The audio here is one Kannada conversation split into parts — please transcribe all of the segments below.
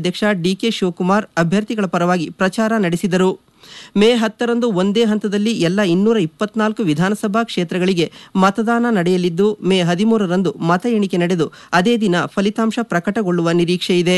ಅಧ್ಯಕ್ಷ ಡಿಕೆ ಶಿವಕುಮಾರ್ ಅಭ್ಯರ್ಥಿಗಳ ಪರವಾಗಿ ಪ್ರಚಾರ ನಡೆಸಿದರು ಮೇ ಹತ್ತರಂದು ಒಂದೇ ಹಂತದಲ್ಲಿ ಎಲ್ಲ ಇನ್ನೂರ ಇಪ್ಪತ್ನಾಲ್ಕು ವಿಧಾನಸಭಾ ಕ್ಷೇತ್ರಗಳಿಗೆ ಮತದಾನ ನಡೆಯಲಿದ್ದು ಮೇ ಹದಿಮೂರರಂದು ಮತ ಎಣಿಕೆ ನಡೆದು ಅದೇ ದಿನ ಫಲಿತಾಂಶ ಪ್ರಕಟಗೊಳ್ಳುವ ನಿರೀಕ್ಷೆಯಿದೆ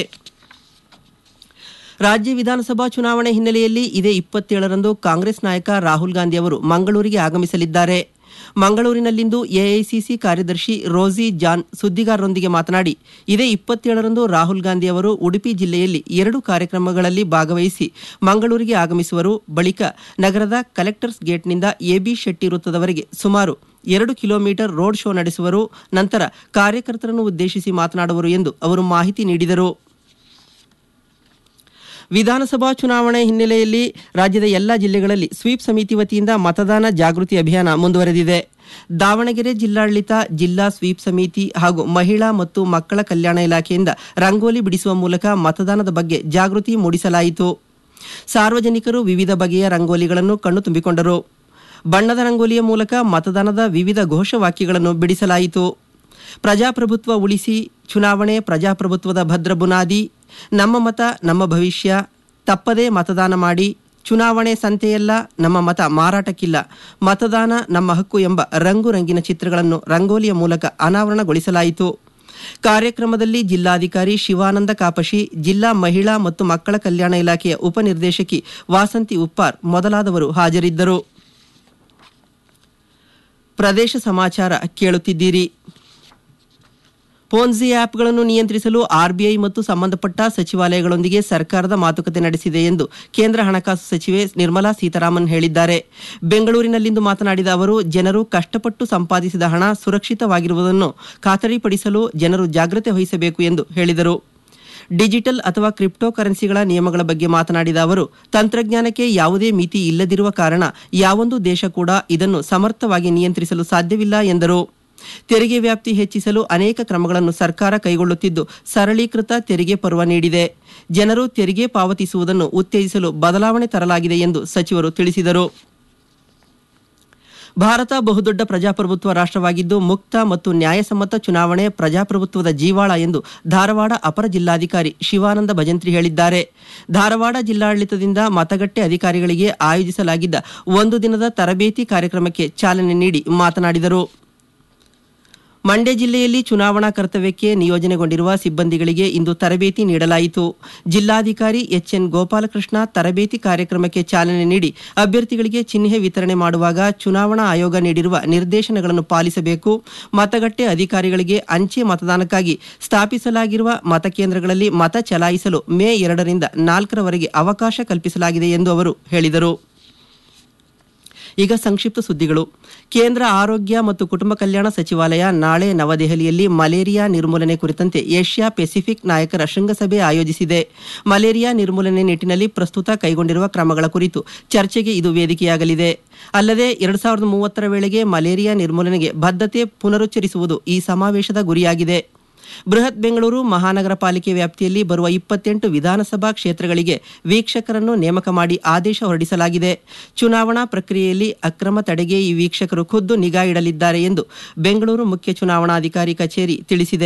ರಾಜ್ಯ ವಿಧಾನಸಭಾ ಚುನಾವಣೆ ಹಿನ್ನೆಲೆಯಲ್ಲಿ ಇದೇ ಇಪ್ಪತ್ತೇಳರಂದು ಕಾಂಗ್ರೆಸ್ ನಾಯಕ ರಾಹುಲ್ ಗಾಂಧಿ ಅವರು ಮಂಗಳೂರಿಗೆ ಆಗಮಿಸಲಿದ್ದಾರೆ ಮಂಗಳೂರಿನಲ್ಲಿಂದು ಎಐಸಿಸಿ ಕಾರ್ಯದರ್ಶಿ ರೋಸಿ ಜಾನ್ ಸುದ್ದಿಗಾರರೊಂದಿಗೆ ಮಾತನಾಡಿ ಇದೇ ಇಪ್ಪತ್ತೇಳರಂದು ರಾಹುಲ್ ಗಾಂಧಿ ಅವರು ಉಡುಪಿ ಜಿಲ್ಲೆಯಲ್ಲಿ ಎರಡು ಕಾರ್ಯಕ್ರಮಗಳಲ್ಲಿ ಭಾಗವಹಿಸಿ ಮಂಗಳೂರಿಗೆ ಆಗಮಿಸುವರು ಬಳಿಕ ನಗರದ ಕಲೆಕ್ಟರ್ಸ್ ಗೇಟ್ನಿಂದ ಎಬಿ ಶೆಟ್ಟಿ ವೃತ್ತದವರೆಗೆ ಸುಮಾರು ಎರಡು ಕಿಲೋಮೀಟರ್ ರೋಡ್ ಶೋ ನಡೆಸುವರು ನಂತರ ಕಾರ್ಯಕರ್ತರನ್ನು ಉದ್ದೇಶಿಸಿ ಮಾತನಾಡುವರು ಎಂದು ಅವರು ಮಾಹಿತಿ ನೀಡಿದರು ವಿಧಾನಸಭಾ ಚುನಾವಣೆ ಹಿನ್ನೆಲೆಯಲ್ಲಿ ರಾಜ್ಯದ ಎಲ್ಲ ಜಿಲ್ಲೆಗಳಲ್ಲಿ ಸ್ವೀಪ್ ಸಮಿತಿ ವತಿಯಿಂದ ಮತದಾನ ಜಾಗೃತಿ ಅಭಿಯಾನ ಮುಂದುವರೆದಿದೆ ದಾವಣಗೆರೆ ಜಿಲ್ಲಾಡಳಿತ ಜಿಲ್ಲಾ ಸ್ವೀಪ್ ಸಮಿತಿ ಹಾಗೂ ಮಹಿಳಾ ಮತ್ತು ಮಕ್ಕಳ ಕಲ್ಯಾಣ ಇಲಾಖೆಯಿಂದ ರಂಗೋಲಿ ಬಿಡಿಸುವ ಮೂಲಕ ಮತದಾನದ ಬಗ್ಗೆ ಜಾಗೃತಿ ಮೂಡಿಸಲಾಯಿತು ಸಾರ್ವಜನಿಕರು ವಿವಿಧ ಬಗೆಯ ರಂಗೋಲಿಗಳನ್ನು ಕಣ್ಣು ತುಂಬಿಕೊಂಡರು ಬಣ್ಣದ ರಂಗೋಲಿಯ ಮೂಲಕ ಮತದಾನದ ವಿವಿಧ ಘೋಷವಾಕ್ಯಗಳನ್ನು ಬಿಡಿಸಲಾಯಿತು ಪ್ರಜಾಪ್ರಭುತ್ವ ಉಳಿಸಿ ಚುನಾವಣೆ ಪ್ರಜಾಪ್ರಭುತ್ವದ ಭದ್ರ ಬುನಾದಿ ನಮ್ಮ ಮತ ನಮ್ಮ ಭವಿಷ್ಯ ತಪ್ಪದೇ ಮತದಾನ ಮಾಡಿ ಚುನಾವಣೆ ಸಂತೆಯಲ್ಲ ನಮ್ಮ ಮತ ಮಾರಾಟಕ್ಕಿಲ್ಲ ಮತದಾನ ನಮ್ಮ ಹಕ್ಕು ಎಂಬ ರಂಗು ರಂಗಿನ ಚಿತ್ರಗಳನ್ನು ರಂಗೋಲಿಯ ಮೂಲಕ ಅನಾವರಣಗೊಳಿಸಲಾಯಿತು ಕಾರ್ಯಕ್ರಮದಲ್ಲಿ ಜಿಲ್ಲಾಧಿಕಾರಿ ಶಿವಾನಂದ ಕಾಪಶಿ ಜಿಲ್ಲಾ ಮಹಿಳಾ ಮತ್ತು ಮಕ್ಕಳ ಕಲ್ಯಾಣ ಇಲಾಖೆಯ ಉಪನಿರ್ದೇಶಕಿ ವಾಸಂತಿ ಉಪ್ಪಾರ್ ಮೊದಲಾದವರು ಹಾಜರಿದ್ದರು ಪ್ರದೇಶ ಸಮಾಚಾರ ಕೇಳುತ್ತಿದ್ದೀರಿ ಪೋನ್ಜಿ ಆ್ಯಪ್ಗಳನ್ನು ನಿಯಂತ್ರಿಸಲು ಆರ್ಬಿಐ ಮತ್ತು ಸಂಬಂಧಪಟ್ಟ ಸಚಿವಾಲಯಗಳೊಂದಿಗೆ ಸರ್ಕಾರದ ಮಾತುಕತೆ ನಡೆಸಿದೆ ಎಂದು ಕೇಂದ್ರ ಹಣಕಾಸು ಸಚಿವೆ ನಿರ್ಮಲಾ ಸೀತಾರಾಮನ್ ಹೇಳಿದ್ದಾರೆ ಬೆಂಗಳೂರಿನಲ್ಲಿಂದು ಮಾತನಾಡಿದ ಅವರು ಜನರು ಕಷ್ಟಪಟ್ಟು ಸಂಪಾದಿಸಿದ ಹಣ ಸುರಕ್ಷಿತವಾಗಿರುವುದನ್ನು ಖಾತರಿಪಡಿಸಲು ಜನರು ಜಾಗ್ರತೆ ವಹಿಸಬೇಕು ಎಂದು ಹೇಳಿದರು ಡಿಜಿಟಲ್ ಅಥವಾ ಕ್ರಿಪ್ಟೋ ಕರೆನ್ಸಿಗಳ ನಿಯಮಗಳ ಬಗ್ಗೆ ಮಾತನಾಡಿದ ಅವರು ತಂತ್ರಜ್ಞಾನಕ್ಕೆ ಯಾವುದೇ ಮಿತಿ ಇಲ್ಲದಿರುವ ಕಾರಣ ಯಾವೊಂದು ದೇಶ ಕೂಡ ಇದನ್ನು ಸಮರ್ಥವಾಗಿ ನಿಯಂತ್ರಿಸಲು ಸಾಧ್ಯವಿಲ್ಲ ಎಂದರು ತೆರಿಗೆ ವ್ಯಾಪ್ತಿ ಹೆಚ್ಚಿಸಲು ಅನೇಕ ಕ್ರಮಗಳನ್ನು ಸರ್ಕಾರ ಕೈಗೊಳ್ಳುತ್ತಿದ್ದು ಸರಳೀಕೃತ ತೆರಿಗೆ ಪರ್ವ ನೀಡಿದೆ ಜನರು ತೆರಿಗೆ ಪಾವತಿಸುವುದನ್ನು ಉತ್ತೇಜಿಸಲು ಬದಲಾವಣೆ ತರಲಾಗಿದೆ ಎಂದು ಸಚಿವರು ತಿಳಿಸಿದರು ಭಾರತ ಬಹುದೊಡ್ಡ ಪ್ರಜಾಪ್ರಭುತ್ವ ರಾಷ್ಟ್ರವಾಗಿದ್ದು ಮುಕ್ತ ಮತ್ತು ನ್ಯಾಯಸಮ್ಮತ ಚುನಾವಣೆ ಪ್ರಜಾಪ್ರಭುತ್ವದ ಜೀವಾಳ ಎಂದು ಧಾರವಾಡ ಅಪರ ಜಿಲ್ಲಾಧಿಕಾರಿ ಶಿವಾನಂದ ಭಜಂತ್ರಿ ಹೇಳಿದ್ದಾರೆ ಧಾರವಾಡ ಜಿಲ್ಲಾಡಳಿತದಿಂದ ಮತಗಟ್ಟೆ ಅಧಿಕಾರಿಗಳಿಗೆ ಆಯೋಜಿಸಲಾಗಿದ್ದ ಒಂದು ದಿನದ ತರಬೇತಿ ಕಾರ್ಯಕ್ರಮಕ್ಕೆ ಚಾಲನೆ ನೀಡಿ ಮಾತನಾಡಿದರು ಮಂಡ್ಯ ಜಿಲ್ಲೆಯಲ್ಲಿ ಚುನಾವಣಾ ಕರ್ತವ್ಯಕ್ಕೆ ನಿಯೋಜನೆಗೊಂಡಿರುವ ಸಿಬ್ಬಂದಿಗಳಿಗೆ ಇಂದು ತರಬೇತಿ ನೀಡಲಾಯಿತು ಜಿಲ್ಲಾಧಿಕಾರಿ ಎಚ್ಎನ್ ಗೋಪಾಲಕೃಷ್ಣ ತರಬೇತಿ ಕಾರ್ಯಕ್ರಮಕ್ಕೆ ಚಾಲನೆ ನೀಡಿ ಅಭ್ಯರ್ಥಿಗಳಿಗೆ ಚಿಹ್ನೆ ವಿತರಣೆ ಮಾಡುವಾಗ ಚುನಾವಣಾ ಆಯೋಗ ನೀಡಿರುವ ನಿರ್ದೇಶನಗಳನ್ನು ಪಾಲಿಸಬೇಕು ಮತಗಟ್ಟೆ ಅಧಿಕಾರಿಗಳಿಗೆ ಅಂಚೆ ಮತದಾನಕ್ಕಾಗಿ ಸ್ಥಾಪಿಸಲಾಗಿರುವ ಮತಕೇಂದ್ರಗಳಲ್ಲಿ ಮತ ಚಲಾಯಿಸಲು ಮೇ ಎರಡರಿಂದ ನಾಲ್ಕರವರೆಗೆ ಅವಕಾಶ ಕಲ್ಪಿಸಲಾಗಿದೆ ಎಂದು ಅವರು ಹೇಳಿದರು ಈಗ ಸಂಕ್ಷಿಪ್ತ ಸುದ್ದಿಗಳು ಕೇಂದ್ರ ಆರೋಗ್ಯ ಮತ್ತು ಕುಟುಂಬ ಕಲ್ಯಾಣ ಸಚಿವಾಲಯ ನಾಳೆ ನವದೆಹಲಿಯಲ್ಲಿ ಮಲೇರಿಯಾ ನಿರ್ಮೂಲನೆ ಕುರಿತಂತೆ ಏಷ್ಯಾ ಪೆಸಿಫಿಕ್ ನಾಯಕರ ಶೃಂಗಸಭೆ ಆಯೋಜಿಸಿದೆ ಮಲೇರಿಯಾ ನಿರ್ಮೂಲನೆ ನಿಟ್ಟಿನಲ್ಲಿ ಪ್ರಸ್ತುತ ಕೈಗೊಂಡಿರುವ ಕ್ರಮಗಳ ಕುರಿತು ಚರ್ಚೆಗೆ ಇದು ವೇದಿಕೆಯಾಗಲಿದೆ ಅಲ್ಲದೆ ಎರಡು ಸಾವಿರದ ಮೂವತ್ತರ ವೇಳೆಗೆ ಮಲೇರಿಯಾ ನಿರ್ಮೂಲನೆಗೆ ಬದ್ಧತೆ ಪುನರುಚ್ಚರಿಸುವುದು ಈ ಸಮಾವೇಶದ ಗುರಿಯಾಗಿದೆ ಬೃಹತ್ ಬೆಂಗಳೂರು ಮಹಾನಗರ ಪಾಲಿಕೆ ವ್ಯಾಪ್ತಿಯಲ್ಲಿ ಬರುವ ಇಪ್ಪತ್ತೆಂಟು ವಿಧಾನಸಭಾ ಕ್ಷೇತ್ರಗಳಿಗೆ ವೀಕ್ಷಕರನ್ನು ನೇಮಕ ಮಾಡಿ ಆದೇಶ ಹೊರಡಿಸಲಾಗಿದೆ ಚುನಾವಣಾ ಪ್ರಕ್ರಿಯೆಯಲ್ಲಿ ಅಕ್ರಮ ತಡೆಗೆ ಈ ವೀಕ್ಷಕರು ಖುದ್ದು ನಿಗಾ ಇಡಲಿದ್ದಾರೆ ಎಂದು ಬೆಂಗಳೂರು ಮುಖ್ಯ ಚುನಾವಣಾಧಿಕಾರಿ ಕಚೇರಿ ತಿಳಿಸಿದೆ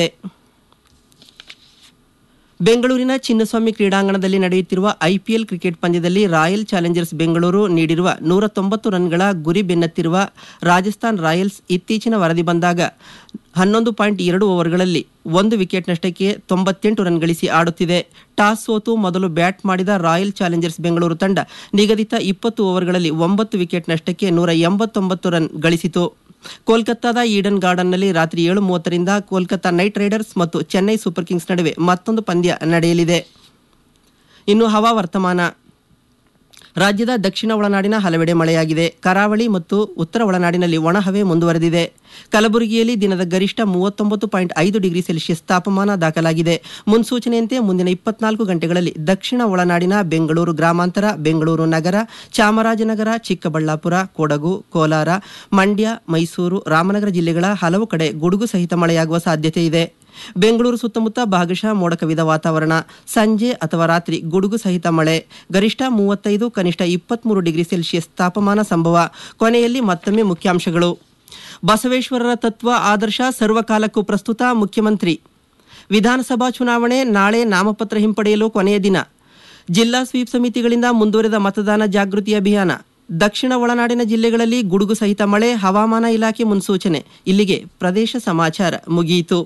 ಬೆಂಗಳೂರಿನ ಚಿನ್ನಸ್ವಾಮಿ ಕ್ರೀಡಾಂಗಣದಲ್ಲಿ ನಡೆಯುತ್ತಿರುವ ಐಪಿಎಲ್ ಕ್ರಿಕೆಟ್ ಪಂದ್ಯದಲ್ಲಿ ರಾಯಲ್ ಚಾಲೆಂಜರ್ಸ್ ಬೆಂಗಳೂರು ನೀಡಿರುವ ನೂರ ತೊಂಬತ್ತು ರನ್ಗಳ ಗುರಿ ಬೆನ್ನತ್ತಿರುವ ರಾಜಸ್ಥಾನ್ ರಾಯಲ್ಸ್ ಇತ್ತೀಚಿನ ವರದಿ ಬಂದಾಗ ಹನ್ನೊಂದು ಪಾಯಿಂಟ್ ಎರಡು ಓವರ್ಗಳಲ್ಲಿ ಒಂದು ವಿಕೆಟ್ ನಷ್ಟಕ್ಕೆ ತೊಂಬತ್ತೆಂಟು ರನ್ ಗಳಿಸಿ ಆಡುತ್ತಿದೆ ಟಾಸ್ ಸೋತು ಮೊದಲು ಬ್ಯಾಟ್ ಮಾಡಿದ ರಾಯಲ್ ಚಾಲೆಂಜರ್ಸ್ ಬೆಂಗಳೂರು ತಂಡ ನಿಗದಿತ ಇಪ್ಪತ್ತು ಓವರ್ಗಳಲ್ಲಿ ಒಂಬತ್ತು ವಿಕೆಟ್ ನಷ್ಟಕ್ಕೆ ನೂರ ಎಂಬತ್ತೊಂಬತ್ತು ರನ್ ಗಳಿಸಿತು ಕೋಲ್ಕತ್ತಾದ ಈಡನ್ ಗಾರ್ಡನ್ನಲ್ಲಿ ರಾತ್ರಿ ಏಳು ಮೂವತ್ತರಿಂದ ಕೋಲ್ಕತ್ತಾ ನೈಟ್ ರೈಡರ್ಸ್ ಮತ್ತು ಚೆನ್ನೈ ಸೂಪರ್ ಕಿಂಗ್ಸ್ ನಡುವೆ ಮತ್ತೊಂದು ಪಂದ್ಯ ನಡೆಯಲಿದೆ ಇನ್ನು ಹವಾ ವರ್ತಮಾನ ರಾಜ್ಯದ ದಕ್ಷಿಣ ಒಳನಾಡಿನ ಹಲವೆಡೆ ಮಳೆಯಾಗಿದೆ ಕರಾವಳಿ ಮತ್ತು ಉತ್ತರ ಒಳನಾಡಿನಲ್ಲಿ ಒಣಹವೆ ಮುಂದುವರೆದಿದೆ ಕಲಬುರಗಿಯಲ್ಲಿ ದಿನದ ಗರಿಷ್ಠ ಮೂವತ್ತೊಂಬತ್ತು ಪಾಯಿಂಟ್ ಐದು ಡಿಗ್ರಿ ಸೆಲ್ಸಿಯಸ್ ತಾಪಮಾನ ದಾಖಲಾಗಿದೆ ಮುನ್ಸೂಚನೆಯಂತೆ ಮುಂದಿನ ಇಪ್ಪತ್ನಾಲ್ಕು ಗಂಟೆಗಳಲ್ಲಿ ದಕ್ಷಿಣ ಒಳನಾಡಿನ ಬೆಂಗಳೂರು ಗ್ರಾಮಾಂತರ ಬೆಂಗಳೂರು ನಗರ ಚಾಮರಾಜನಗರ ಚಿಕ್ಕಬಳ್ಳಾಪುರ ಕೊಡಗು ಕೋಲಾರ ಮಂಡ್ಯ ಮೈಸೂರು ರಾಮನಗರ ಜಿಲ್ಲೆಗಳ ಹಲವು ಕಡೆ ಗುಡುಗು ಸಹಿತ ಮಳೆಯಾಗುವ ಸಾಧ್ಯತೆ ಇದೆ ಬೆಂಗಳೂರು ಸುತ್ತಮುತ್ತ ಭಾಗಶಃ ಮೋಡ ಕವಿದ ವಾತಾವರಣ ಸಂಜೆ ಅಥವಾ ರಾತ್ರಿ ಗುಡುಗು ಸಹಿತ ಮಳೆ ಗರಿಷ್ಠ ಮೂವತ್ತೈದು ಕನಿಷ್ಠ ಇಪ್ಪತ್ಮೂರು ಡಿಗ್ರಿ ಸೆಲ್ಸಿಯಸ್ ತಾಪಮಾನ ಸಂಭವ ಕೊನೆಯಲ್ಲಿ ಮತ್ತೊಮ್ಮೆ ಮುಖ್ಯಾಂಶಗಳು ಬಸವೇಶ್ವರರ ತತ್ವ ಆದರ್ಶ ಸರ್ವಕಾಲಕ್ಕೂ ಪ್ರಸ್ತುತ ಮುಖ್ಯಮಂತ್ರಿ ವಿಧಾನಸಭಾ ಚುನಾವಣೆ ನಾಳೆ ನಾಮಪತ್ರ ಹಿಂಪಡೆಯಲು ಕೊನೆಯ ದಿನ ಜಿಲ್ಲಾ ಸ್ವೀಪ್ ಸಮಿತಿಗಳಿಂದ ಮುಂದುವರೆದ ಮತದಾನ ಜಾಗೃತಿ ಅಭಿಯಾನ ದಕ್ಷಿಣ ಒಳನಾಡಿನ ಜಿಲ್ಲೆಗಳಲ್ಲಿ ಗುಡುಗು ಸಹಿತ ಮಳೆ ಹವಾಮಾನ ಇಲಾಖೆ ಮುನ್ಸೂಚನೆ ಇಲ್ಲಿಗೆ ಪ್ರದೇಶ ಸಮಾಚಾರ ಮುಗಿಯಿತು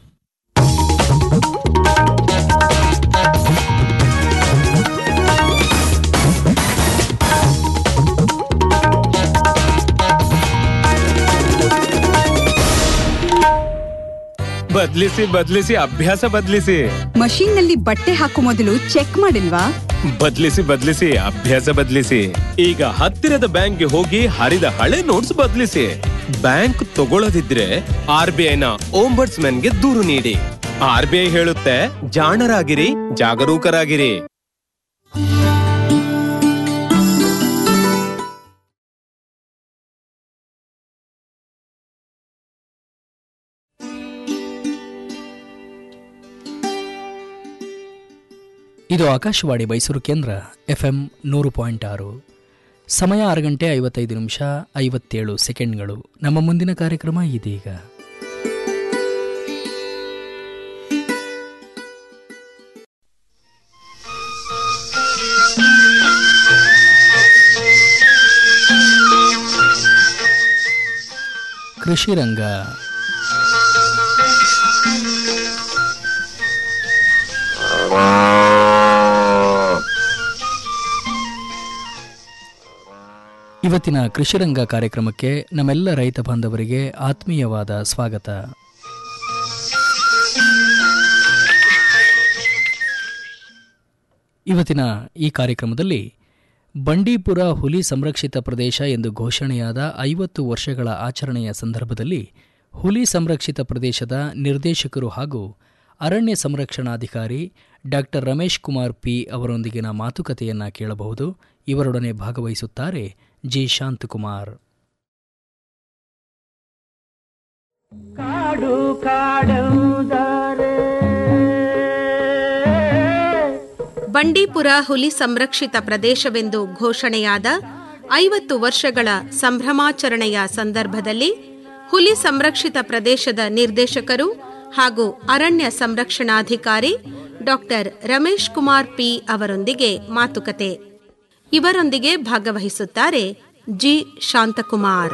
ಬದ್ಲಿಸಿ ಬದ್ಲಿಸಿ ಅಭ್ಯಾಸ ಬದ್ಲಿಸಿ ಮಷೀನ್ ನಲ್ಲಿ ಬಟ್ಟೆ ಹಾಕೋ ಮೊದಲು ಚೆಕ್ ಮಾಡಿಲ್ವಾ ಬದ್ಲಿಸಿ ಬದ್ಲಿಸಿ ಅಭ್ಯಾಸ ಬದ್ಲಿಸಿ ಈಗ ಹತ್ತಿರದ ಬ್ಯಾಂಕ್ಗೆ ಹೋಗಿ ಹರಿದ ಹಳೆ ನೋಟ್ಸ್ ಬದ್ಲಿಸಿ ಬ್ಯಾಂಕ್ ತಗೊಳ್ಳದಿದ್ರೆ ಆರ್ ಬಿ ಐನ ಗೆ ದೂರು ನೀಡಿ ಆರ್ ಬಿ ಐ ಹೇಳುತ್ತೆ ಜಾಣರಾಗಿರಿ ಜಾಗರೂಕರಾಗಿರಿ ಇದು ಆಕಾಶವಾಣಿ ಮೈಸೂರು ಕೇಂದ್ರ ಎಫ್ ಎಂ ನೂರು ಪಾಯಿಂಟ್ ಆರು ಸಮಯ ಆರು ಗಂಟೆ ಐವತ್ತೈದು ನಿಮಿಷ ಐವತ್ತೇಳು ಸೆಕೆಂಡ್ಗಳು ನಮ್ಮ ಮುಂದಿನ ಕಾರ್ಯಕ್ರಮ ಇದೀಗ ಕೃಷಿ ರಂಗ ಇವತ್ತಿನ ಕೃಷಿರಂಗ ಕಾರ್ಯಕ್ರಮಕ್ಕೆ ನಮ್ಮೆಲ್ಲ ರೈತ ಬಾಂಧವರಿಗೆ ಆತ್ಮೀಯವಾದ ಸ್ವಾಗತ ಇವತ್ತಿನ ಈ ಕಾರ್ಯಕ್ರಮದಲ್ಲಿ ಬಂಡೀಪುರ ಹುಲಿ ಸಂರಕ್ಷಿತ ಪ್ರದೇಶ ಎಂದು ಘೋಷಣೆಯಾದ ಐವತ್ತು ವರ್ಷಗಳ ಆಚರಣೆಯ ಸಂದರ್ಭದಲ್ಲಿ ಹುಲಿ ಸಂರಕ್ಷಿತ ಪ್ರದೇಶದ ನಿರ್ದೇಶಕರು ಹಾಗೂ ಅರಣ್ಯ ಸಂರಕ್ಷಣಾಧಿಕಾರಿ ಡಾಕ್ಟರ್ ರಮೇಶ್ ಕುಮಾರ್ ಪಿ ಅವರೊಂದಿಗಿನ ಮಾತುಕತೆಯನ್ನ ಕೇಳಬಹುದು ಇವರೊಡನೆ ಭಾಗವಹಿಸುತ್ತಾರೆ ಜಿ ಶಾಂತಕುಮಾರ್ ಬಂಡೀಪುರ ಹುಲಿ ಸಂರಕ್ಷಿತ ಪ್ರದೇಶವೆಂದು ಘೋಷಣೆಯಾದ ಐವತ್ತು ವರ್ಷಗಳ ಸಂಭ್ರಮಾಚರಣೆಯ ಸಂದರ್ಭದಲ್ಲಿ ಹುಲಿ ಸಂರಕ್ಷಿತ ಪ್ರದೇಶದ ನಿರ್ದೇಶಕರು ಹಾಗೂ ಅರಣ್ಯ ಸಂರಕ್ಷಣಾಧಿಕಾರಿ ಡಾಕ್ಟರ್ ರಮೇಶ್ ಕುಮಾರ್ ಪಿ ಅವರೊಂದಿಗೆ ಮಾತುಕತೆ ಇವರೊಂದಿಗೆ ಭಾಗವಹಿಸುತ್ತಾರೆ ಜಿ ಶಾಂತಕುಮಾರ್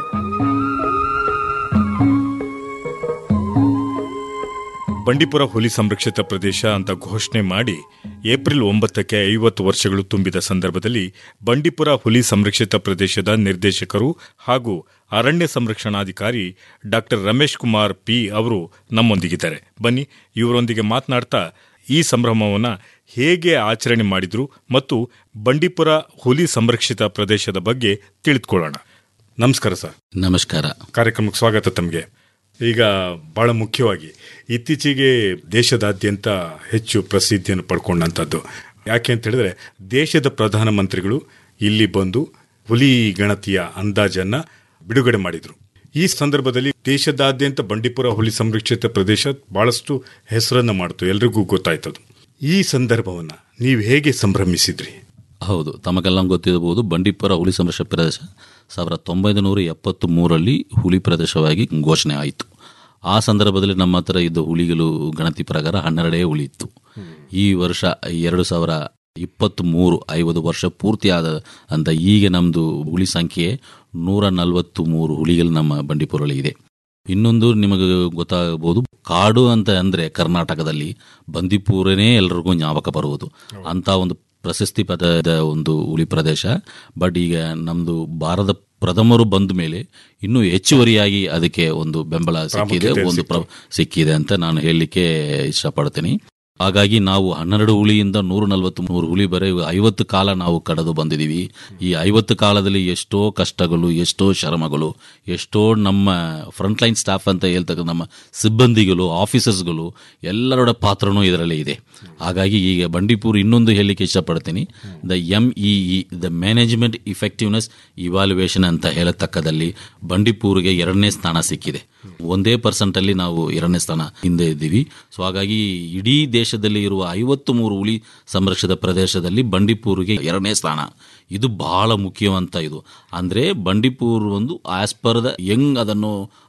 ಬಂಡೀಪುರ ಹುಲಿ ಸಂರಕ್ಷಿತ ಪ್ರದೇಶ ಅಂತ ಘೋಷಣೆ ಮಾಡಿ ಏಪ್ರಿಲ್ ಒಂಬತ್ತಕ್ಕೆ ಐವತ್ತು ವರ್ಷಗಳು ತುಂಬಿದ ಸಂದರ್ಭದಲ್ಲಿ ಬಂಡೀಪುರ ಹುಲಿ ಸಂರಕ್ಷಿತ ಪ್ರದೇಶದ ನಿರ್ದೇಶಕರು ಹಾಗೂ ಅರಣ್ಯ ಸಂರಕ್ಷಣಾಧಿಕಾರಿ ಡಾಕ್ಟರ್ ರಮೇಶ್ ಕುಮಾರ್ ಪಿ ಅವರು ನಮ್ಮೊಂದಿಗಿದ್ದಾರೆ ಬನ್ನಿ ಇವರೊಂದಿಗೆ ಮಾತನಾಡ್ತಾ ಈ ಸಂಭ್ರಮವನ್ನು ಹೇಗೆ ಆಚರಣೆ ಮಾಡಿದ್ರು ಮತ್ತು ಬಂಡೀಪುರ ಹುಲಿ ಸಂರಕ್ಷಿತ ಪ್ರದೇಶದ ಬಗ್ಗೆ ತಿಳಿದುಕೊಳ್ಳೋಣ ನಮಸ್ಕಾರ ಸರ್ ನಮಸ್ಕಾರ ಕಾರ್ಯಕ್ರಮಕ್ಕೆ ಸ್ವಾಗತ ತಮಗೆ ಈಗ ಬಹಳ ಮುಖ್ಯವಾಗಿ ಇತ್ತೀಚೆಗೆ ದೇಶದಾದ್ಯಂತ ಹೆಚ್ಚು ಪ್ರಸಿದ್ಧಿಯನ್ನು ಪಡ್ಕೊಂಡಂಥದ್ದು ಯಾಕೆ ಅಂತ ಹೇಳಿದ್ರೆ ದೇಶದ ಪ್ರಧಾನಮಂತ್ರಿಗಳು ಇಲ್ಲಿ ಬಂದು ಹುಲಿ ಗಣತಿಯ ಅಂದಾಜನ್ನ ಬಿಡುಗಡೆ ಮಾಡಿದ್ರು ಈ ಸಂದರ್ಭದಲ್ಲಿ ದೇಶದಾದ್ಯಂತ ಬಂಡೀಪುರ ಹುಲಿ ಸಂರಕ್ಷಿತ ಪ್ರದೇಶ ಬಹಳಷ್ಟು ಹೆಸರನ್ನ ಮಾಡ್ತು ಎಲ್ರಿಗೂ ಗೊತ್ತಾಯ್ತದು ಈ ಸಂದರ್ಭವನ್ನ ನೀವು ಹೇಗೆ ಸಂಭ್ರಮಿಸಿದ್ರಿ ಹೌದು ತಮಗೆಲ್ಲ ಗೊತ್ತಿರಬಹುದು ಬಂಡೀಪುರ ಹುಲಿ ಸಂರಕ್ಷಿತ ಪ್ರದೇಶ ಸಾವಿರದ ಒಂಬೈನೂರ ಎಪ್ಪತ್ತು ಮೂರರಲ್ಲಿ ಹುಲಿ ಪ್ರದೇಶವಾಗಿ ಘೋಷಣೆ ಆಯಿತು ಆ ಸಂದರ್ಭದಲ್ಲಿ ನಮ್ಮ ಹತ್ರ ಇದ್ದ ಹುಲಿಗಳು ಗಣತಿ ಪ್ರಕಾರ ಹನ್ನೆರಡೇ ಹುಲಿ ಇತ್ತು ಈ ವರ್ಷ ಎರಡು ಸಾವಿರ ಇಪ್ಪತ್ತ್ ಮೂರು ಐವತ್ತು ವರ್ಷ ಪೂರ್ತಿ ಆದ ಅಂತ ಈಗ ನಮ್ಮದು ಹುಲಿ ಸಂಖ್ಯೆ ನೂರ ನಲವತ್ತು ಮೂರು ಹುಲಿಗಳು ನಮ್ಮ ಬಂಡೀಪುರಲ್ಲಿ ಇದೆ ಇನ್ನೊಂದು ನಿಮಗೆ ಗೊತ್ತಾಗಬಹುದು ಕಾಡು ಅಂತ ಅಂದ್ರೆ ಕರ್ನಾಟಕದಲ್ಲಿ ಬಂದೀಪುರನೇ ಎಲ್ರಿಗೂ ಜ್ಞಾಪಕ ಬರುವುದು ಅಂತ ಒಂದು ಪ್ರಶಸ್ತಿ ಪದದ ಒಂದು ಹುಲಿ ಪ್ರದೇಶ ಬಟ್ ಈಗ ನಮ್ದು ಭಾರತ ಪ್ರಥಮರು ಬಂದ ಮೇಲೆ ಇನ್ನೂ ಹೆಚ್ಚುವರಿಯಾಗಿ ಅದಕ್ಕೆ ಒಂದು ಬೆಂಬಲ ಸಿಕ್ಕಿದೆ ಒಂದು ಪ್ರ- ಸಿಕ್ಕಿದೆ ಅಂತ ನಾನು ಹೇಳಲಿಕ್ಕೆ ಇಷ್ಟಪಡ್ತೀನಿ ಹಾಗಾಗಿ ನಾವು ಹನ್ನೆರಡು ಹುಲಿಯಿಂದ ನೂರ ನಲವತ್ತು ಮೂರು ಹುಲಿ ಬರೆ ಐವತ್ತು ಕಾಲ ನಾವು ಕಳೆದು ಬಂದಿದ್ದೀವಿ ಈ ಐವತ್ತು ಕಾಲದಲ್ಲಿ ಎಷ್ಟೋ ಕಷ್ಟಗಳು ಎಷ್ಟೋ ಶ್ರಮಗಳು ಎಷ್ಟೋ ನಮ್ಮ ಫ್ರಂಟ್ ಲೈನ್ ಸ್ಟಾಫ್ ಅಂತ ಹೇಳ್ತಕ್ಕ ನಮ್ಮ ಸಿಬ್ಬಂದಿಗಳು ಆಫೀಸರ್ಸ್ಗಳು ಎಲ್ಲರ ಪಾತ್ರನೂ ಇದರಲ್ಲಿ ಇದೆ ಹಾಗಾಗಿ ಈಗ ಬಂಡೀಪುರ್ ಇನ್ನೊಂದು ಹೇಳಲಿಕ್ಕೆ ಇಷ್ಟಪಡ್ತೀನಿ the M E the management effectiveness evaluation ಅಂತ ಹೇಳತಕ್ಕದಲ್ಲಿ ಬಂಡೀಪುರ್ಗೆ ಎರಡನೇ ಸ್ಥಾನ ಸಿಕ್ಕಿದೆ ಒಂದೇ ಪರ್ಸೆಂಟ್ ಅಲ್ಲಿ ನಾವು ಎರಡನೇ ಸ್ಥಾನ ಹಿಂದೆ ಇದ್ದೀವಿ ಸೊ ಹಾಗಾಗಿ ಇಡೀ ದೇಶದಲ್ಲಿ ಇರುವ ಐವತ್ತು ಮೂರು ಹುಲಿ ಸಂರಕ್ಷಿತ ಪ್ರದೇಶದಲ್ಲಿ ಬಂಡೀಪುರ್ಗೆ ಎರಡನೇ ಸ್ಥಾನ ಇದು ಬಹಳ ಮುಖ್ಯವಂತ ಇದು ಅಂದ್ರೆ ಬಂಡೀಪುರ್ ಒಂದು ಆಸ್ ಪರ್ ದ ಹೆಂಗ್ ಅದನ್ನು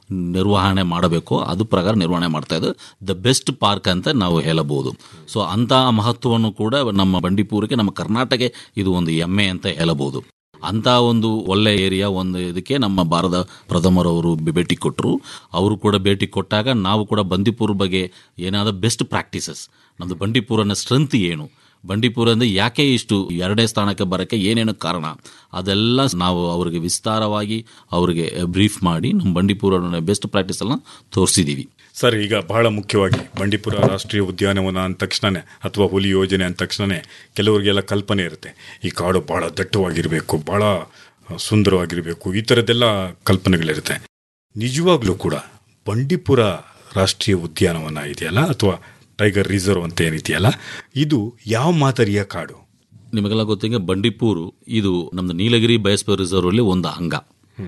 ನಿರ್ವಹಣೆ ಮಾಡಬೇಕು ಅದು ಪ್ರಕಾರ ನಿರ್ವಹಣೆ ಮಾಡ್ತಾ ಇದ್ದು ದ ಬೆಸ್ಟ್ ಪಾರ್ಕ್ ಅಂತ ನಾವು ಹೇಳಬಹುದು ಸೊ ಅಂಥ ಮಹತ್ವವನ್ನು ಕೂಡ ನಮ್ಮ ಬಂಡೀಪುರಕ್ಕೆ ನಮ್ಮ ಕರ್ನಾಟಕ ಇದು ಒಂದು ಹೆಮ್ಮೆ ಅಂತ ಹೇಳಬಹುದು ಅಂತ ಒಂದು ಒಳ್ಳೆ ಏರಿಯಾ ಒಂದು ಇದಕ್ಕೆ ನಮ್ಮ ಭಾರತ ಪ್ರಥಮರವರು ಭೇಟಿ ಕೊಟ್ಟರು ಅವರು ಕೂಡ ಭೇಟಿ ಕೊಟ್ಟಾಗ ನಾವು ಕೂಡ ಬಂಡೀಪುರ ಬಗ್ಗೆ ಏನಾದ ಬೆಸ್ಟ್ ಪ್ರಾಕ್ಟೀಸಸ್ ನಮ್ಮದು ಬಂಡೀಪುರನ ಸ್ಟ್ರೆಂತ್ ಏನು ಬಂಡೀಪುರ ಅಂದರೆ ಯಾಕೆ ಇಷ್ಟು ಎರಡೇ ಸ್ಥಾನಕ್ಕೆ ಬರೋಕ್ಕೆ ಏನೇನು ಕಾರಣ ಅದೆಲ್ಲ ನಾವು ಅವರಿಗೆ ವಿಸ್ತಾರವಾಗಿ ಅವರಿಗೆ ಬ್ರೀಫ್ ಮಾಡಿ ನಮ್ಮ ಬಂಡೀಪುರ ಬೆಸ್ಟ್ ಪ್ರಾಕ್ಟೀಸನ್ನು ತೋರಿಸಿದ್ದೀವಿ ಸರ್ ಈಗ ಬಹಳ ಮುಖ್ಯವಾಗಿ ಬಂಡೀಪುರ ರಾಷ್ಟ್ರೀಯ ಉದ್ಯಾನವನ ಅಂದ ತಕ್ಷಣನೇ ಅಥವಾ ಹುಲಿ ಯೋಜನೆ ಅಂದ ತಕ್ಷಣನೇ ಕೆಲವರಿಗೆಲ್ಲ ಕಲ್ಪನೆ ಇರುತ್ತೆ ಈ ಕಾಡು ಬಹಳ ದಟ್ಟವಾಗಿರಬೇಕು ಬಹಳ ಸುಂದರವಾಗಿರಬೇಕು ಈ ಥರದ್ದೆಲ್ಲ ಕಲ್ಪನೆಗಳಿರುತ್ತೆ ನಿಜವಾಗ್ಲೂ ಕೂಡ ಬಂಡೀಪುರ ರಾಷ್ಟ್ರೀಯ ಉದ್ಯಾನವನ ಇದೆಯಲ್ಲ ಅಥವಾ ಟೈಗರ್ ರಿಸರ್ವ್ ಅಂತ ಏನಿದೆಯಲ್ಲ ಇದು ಯಾವ ಮಾದರಿಯ ಕಾಡು ನಿಮಗೆಲ್ಲ ಗೊತ್ತಿಗೆ ಬಂಡೀಪುರು ಇದು ನಮ್ದು ನೀಲಗಿರಿ ಬಯಸ್ಪರ್ ರಿಸರ್ವ್ ಅಲ್ಲಿ ಒಂದು ಅಂಗ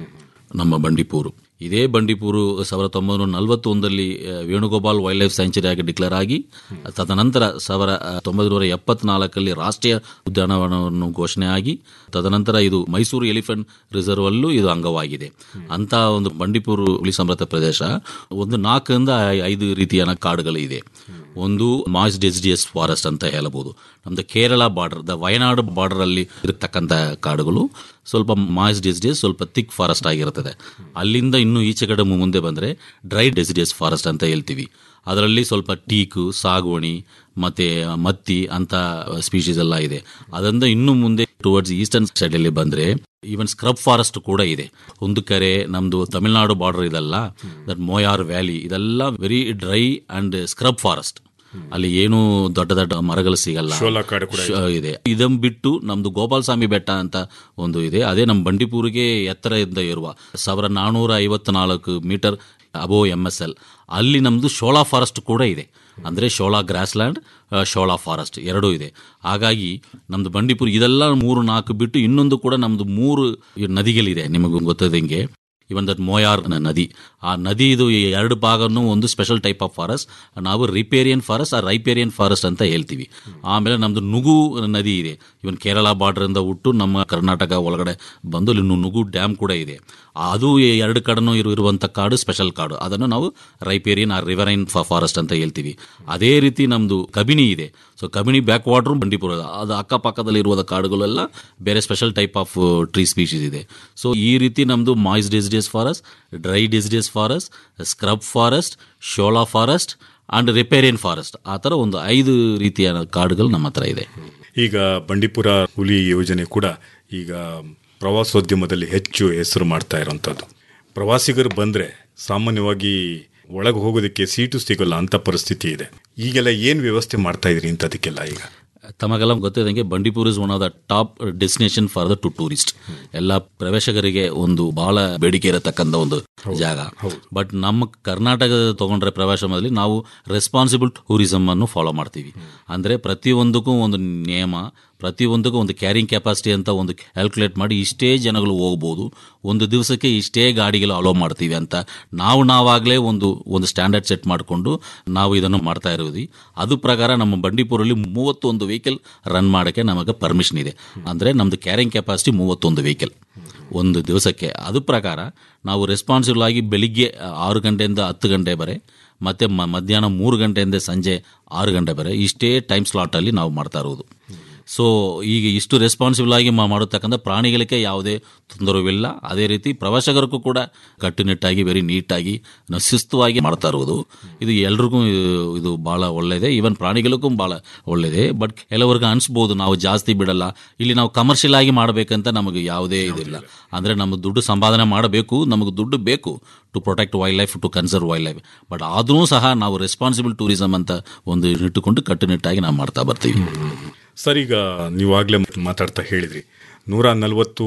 ನಮ್ಮ ಬಂಡೀಪುರು ಇದೇ ಬಂಡೀಪುರು ಸಾವಿರದ ಒಂಬೈನೂರ ನಲವತ್ತೊಂದರಲ್ಲಿ ಆ, ವೇಣುಗೋಪಾಲ್ ವೈಲ್ಡ್ ಲೈಫ್ ಸ್ಯಾಂಚುರಿ ಆಗಿ ಡಿಕ್ಲೇರ್ ಆಗಿ ತದನಂತರ ಸಾವಿರ ಒಂಬೈನೂರ ಎಪ್ಪತ್ನಾಲ್ಕಲ್ಲಿ ರಾಷ್ಟ್ರೀಯ ಉದ್ಯಾನವನವನ್ನು ಘೋಷಣೆ ಆಗಿ ತದನಂತರ ಇದು ಮೈಸೂರು ಎಲಿಫೆಂಟ್ ರಿಸರ್ವ್ ಅಲ್ಲೂ ಇದು ಅಂಗವಾಗಿದೆ ಅಂತ ಒಂದು ಬಂಡೀಪುರು ಹುಲಿ ಸಂರಕ್ಷಿತ ಪ್ರದೇಶ ಒಂದು ನಾಲ್ಕರಿಂದ ಐ- ಐದು ರೀತಿಯ ಕಾಡುಗಳು ಇದೆ ಒಂದು ಮಾಯ್ಸ್ ಡೆಸಿಡಿಯಸ್ ಫಾರೆಸ್ಟ್ ಅಂತ ಹೇಳಬಹುದು ನಮ್ದು Kerala border the Wayanad border ಅಲ್ಲಿ ಇರತಕ್ಕಂಥ ಕಾಡುಗಳು ಸ್ವಲ್ಪ ಮಾಯ್ಸ್ ಡೆಸಿಡಿಯಸ್ ಸ್ವಲ್ಪ ಥಿಕ್ ಫಾರೆಸ್ಟ್ ಆಗಿರುತ್ತದೆ ಅಲ್ಲಿಂದ ಇನ್ನು ಈಚೆ ಕಡೆ ಮು- ಮುಂದೆ ಬಂದರೆ ಡ್ರೈ ಡೆಸಿಡಿಯಸ್ ಫಾರೆಸ್ಟ್ ಅಂತ ಹೇಳ್ತೀವಿ ಅದರಲ್ಲಿ ಸ್ವಲ್ಪ ಟೀಕು ಸಾಗುವಣಿ ಮತ್ತೆ ಮತ್ತಿ ಅಂತ ಸ್ಪೀಶೀಸ್ ಎಲ್ಲ ಇದೆ ಅದರಿಂದ ಇನ್ನು ಮುಂದೆ ಟುವರ್ಡ್ಸ್ ಈಸ್ಟರ್ನ್ ಸೈಡಲ್ಲಿ ಬಂದರೆ ಈವನ್ ಸ್ಕ್ರಬ್ ಫಾರೆಸ್ಟ್ ಕೂಡ ಇದೆ ಒಂದು ಕರೆ ನಮ್ದು ತಮಿಳುನಾಡು ಬಾರ್ಡರ್ ಇದಲ್ಲ ದಟ್ ಮೋಯಾರ್ ವ್ಯಾಲಿ ಇದೆಲ್ಲ very dry and scrub forest ಅಲ್ಲಿ ಏನು ದೊಡ್ಡ ದೊಡ್ಡ ಮರಗಳು ಸಿಗಲ್ಲ ಶೋಲಾ ಕಾಡು ಕೂಡ ಶ್- ಇದೆ ಇದನ್ ಬಿಟ್ಟು ನಮ್ದು ಗೋಪಾಲಸ್ವಾಮಿ ಬೆಟ್ಟ ಅಂತ ಒಂದು ಇದೆ ಅದೇ ನಮ್ಮ ಬಂಡೀಪುರಿಗೆ ಎತ್ತರದಿಂದ ಇರುವ ಸಾವಿರ ನಾನೂರ ಐವತ್ನಾಲ್ಕು metre above M S L ಅಲ್ಲಿ ನಮ್ದು ಶೋಳಾ ಫಾರೆಸ್ಟ್ ಕೂಡ ಇದೆ ಅಂದ್ರೆ ಶೋಳಾ ಗ್ರಾಸ್ಲ್ಯಾಂಡ್ ಆ, ಶೋಳಾ ಫಾರೆಸ್ಟ್ ಎರಡೂ ಇದೆ ಹಾಗಾಗಿ ನಮ್ದು ಬಂಡೀಪುರ ಇದೆಲ್ಲ ಮೂರು ನಾಲ್ಕು ಬಿಟ್ಟು ಇನ್ನೊಂದು ಕೂಡ ನಮ್ದು ಮೂರು ಈ ನದಿಗಳಿದೆ ನಿಮಗೂ ಗೊತ್ತದಂಗೆ ಇವನ್ ದಟ್ ಮೋಯಾರ್ ನ- ನದಿ ಆ ನದಿ ಇದು ಈ ಎರಡು ಭಾಗನೂ ಒಂದು ಸ್ಪೆಷಲ್ ಟೈಪ್ ಆಫ್ ಫಾರೆಸ್ಟ್ ನಾವು ರಿಪೇರಿಯನ್ ಫಾರೆಸ್ಟ್ ಆ ರೈಪೇರಿಯನ್ ಫಾರೆಸ್ಟ್ ಅಂತ ಹೇಳ್ತೀವಿ ಆಮೇಲೆ ನಮ್ದು ನುಗು ನದಿ ಇದೆ ಇವನ್ ಕೇರಳ ಬಾರ್ಡರ್ ಇಂದ ಹುಟ್ಟು ನಮ್ಮ ಕರ್ನಾಟಕ ಒಳಗಡೆ ಬಂದು ಇಲ್ಲಿ ನು- ನುಗು ಡ್ಯಾಮ್ ಕೂಡ ಇದೆ ಅದು ಈ ಎರಡು ಕಡೆನೂ ಇರು ಇರುವಂತ ಕಾಡು ಸ್ಪೆಷಲ್ ಕಾಡು ಅದನ್ನು ನಾವು ರೈಪೇರಿಯನ್ ಆ ರಿವರೈನ್ ಫಾರೆಸ್ಟ್ ಅಂತ ಹೇಳ್ತೀವಿ ಅದೇ ರೀತಿ ನಮ್ದು ಕಬಿನಿ ಇದೆ so Kabini backwater Bandipur ಅದು ಅಕ್ಕಪಕ್ಕದಲ್ಲಿ ಇರುವ ಕಾಡುಗಳೆಲ್ಲ ಬೇರೆ special type of tree species ಇದೆ ಸೊ ಈ ರೀತಿ ನಮ್ದು moist deciduous forest dry deciduous forest scrub forest shola forest and riparian forest ಆ ಥರ ಒಂದು ಐದು ರೀತಿಯ ಕಾಡುಗಳು ನಮ್ಮ ಹತ್ರ ಇದೆ ಈಗ ಬಂಡೀಪುರ ಹುಲಿ ಯೋಜನೆ ಕೂಡ ಈಗ ಪ್ರವಾಸೋದ್ಯಮದಲ್ಲಿ ಹೆಚ್ಚು ಹೆಸರು ಮಾಡ್ತಾ ಇರುವಂಥದ್ದು ಪ್ರವಾಸಿಗರು ಬಂದರೆ ಸಾಮಾನ್ಯವಾಗಿ ಒಳಗೆ ಹೋಗೋದಕ್ಕೆ ಸೀಟು ಸಿಗೋಲ್ಲ ಅಂತ ಪರಿಸ್ಥಿತಿ ಇದೆ ಈಗೆಲ್ಲ ಏನು ವ್ಯವಸ್ಥೆ ಮಾಡ್ತಾ ಇದ್ರಿ ಇಂಥದಕ್ಕೆಲ್ಲ ಈಗ ತಮಗೆಲ್ಲ ಗೊತ್ತಿದ್ದಂಗೆ Bandipur is one of the top destination for the to tourist ಎಲ್ಲ ಪ್ರವೇಶಕರಿಗೆ ಒಂದು ಬಹಳ ಬೇಡಿಕೆ ಇರತಕ್ಕಂಥ ಒಂದು ಜಾಗ ಬಟ್ ನಮ್ಮ ಕರ್ನಾಟಕ ತಗೊಂಡ್ರೆ ಪ್ರವಾಸದಲ್ಲಿ ನಾವು ರೆಸ್ಪಾನ್ಸಿಬಲ್ ಟೂರಿಸಮ್ ಅನ್ನು ಫಾಲೋ ಮಾಡ್ತೀವಿ ಅಂದ್ರೆ ಪ್ರತಿಯೊಂದಕ್ಕೂ ಒಂದು ನಿಯಮ ಪ್ರತಿಯೊಂದಕ್ಕೂ ಒಂದು ಕ್ಯಾರಿಂಗ್ ಕೆಪಾಸಿಟಿ ಅಂತ ಒಂದು ಕ್ಯಾಲ್ಕುಲೇಟ್ ಮಾಡಿ ಇಷ್ಟೇ ಜನಗಳು ಹೋಗ್ಬೋದು ಒಂದು ದಿವಸಕ್ಕೆ ಇಷ್ಟೇ ಗಾಡಿಗಳು ಅಲೋ ಮಾಡ್ತೀವಿ ಅಂತ ನಾವು ನಾವಾಗಲೇ ಒಂದು ಒಂದು ಸ್ಟ್ಯಾಂಡರ್ಡ್ ಸೆಟ್ ಮಾಡಿಕೊಂಡು ನಾವು ಇದನ್ನು ಮಾಡ್ತಾ ಇರೋದು ಅದು ಪ್ರಕಾರ ನಮ್ಮ ಬಂಡೀಪುರಲ್ಲಿ ಮೂವತ್ತೊಂದು ವೆಹಿಕಲ್ ರನ್ ಮಾಡೋಕ್ಕೆ ನಮಗೆ ಪರ್ಮಿಷನ್ ಇದೆ ಅಂದರೆ ನಮ್ಮದು ಕ್ಯಾರಿಂಗ್ ಕೆಪಾಸಿಟಿ ಮೂವತ್ತೊಂದು ವೆಹಿಕಲ್ ಒಂದು ದಿವಸಕ್ಕೆ ಅದು ಪ್ರಕಾರ ನಾವು ರೆಸ್ಪಾನ್ಸಿಬಲ್ ಆಗಿ ಬೆಳಿಗ್ಗೆ ಆರು ಗಂಟೆಯಿಂದ ಹತ್ತು ಗಂಟೆ ಬರೆ ಮತ್ತೆ ಮ- ಮಧ್ಯಾಹ್ನ ಮೂರು ಗಂಟೆಯಿಂದ ಸಂಜೆ ಆರು ಗಂಟೆ ಬರೆ ಇಷ್ಟೇ ಟೈಮ್ ಸ್ಲಾಟಲ್ಲಿ ನಾವು ಮಾಡ್ತಾ ಇರೋದು ಸೊ ಈಗ ಇಷ್ಟು ರೆಸ್ಪಾನ್ಸಿಬಲ್ ಆಗಿ ಮಾ- ಮಾಡತಕ್ಕಂಥ ಪ್ರಾಣಿಗಳಿಗೆ ಯಾವುದೇ ತೊಂದರೆವಿಲ್ಲ ಅದೇ ರೀತಿ ಪ್ರವಾಸಿಗರಿಗೂ ಕೂಡ ಕಟ್ಟುನಿಟ್ಟಾಗಿ ವೆರಿ ನೀಟಾಗಿ ನಾವು ಶಿಸ್ತುವಾಗಿ ಮಾಡ್ತಾ ಇರೋದು ಇದು ಎಲ್ರಿಗೂ ಇದು- ಇದು ಭಾಳ ಒಳ್ಳೆಯದೇ ಈವನ್ ಪ್ರಾಣಿಗಳಿಗೂ ಭಾಳ ಒಳ್ಳೆಯದೇ ಬಟ್ ಕೆಲವ್ರಿಗೆ ಅನಿಸ್ಬೋದು ನಾವು ಜಾಸ್ತಿ ಬಿಡಲ್ಲ ಇಲ್ಲಿ ನಾವು ಕಮರ್ಷಿಯಲ್ ಆಗಿ ಮಾಡಬೇಕಂತ ನಮಗೆ ಯಾವುದೇ ಇದಿಲ್ಲ ಅಂದರೆ ನಮಗೆ ದುಡ್ಡು ಸಂಪಾದನೆ ಮಾಡಬೇಕು ನಮಗೆ ದುಡ್ಡು ಬೇಕು to protect wildlife to conserve wildlife but ಆದರೂ ಸಹ ನಾವು ರೆಸ್ಪಾನ್ಸಿಬಲ್ ಟೂರಿಸಮ್ ಅಂತ ಒಂದು ಇಟ್ಟುಕೊಂಡು ಕಟ್ಟುನಿಟ್ಟಾಗಿ ನಾವು ಮಾಡ್ತಾ ಬರ್ತೀವಿ ಸರ್ ಈಗ ನೀವಾಗಲೇ ಮಾತಾಡ್ತಾ ಹೇಳಿದ್ರಿ ನೂರ ನಲವತ್ತು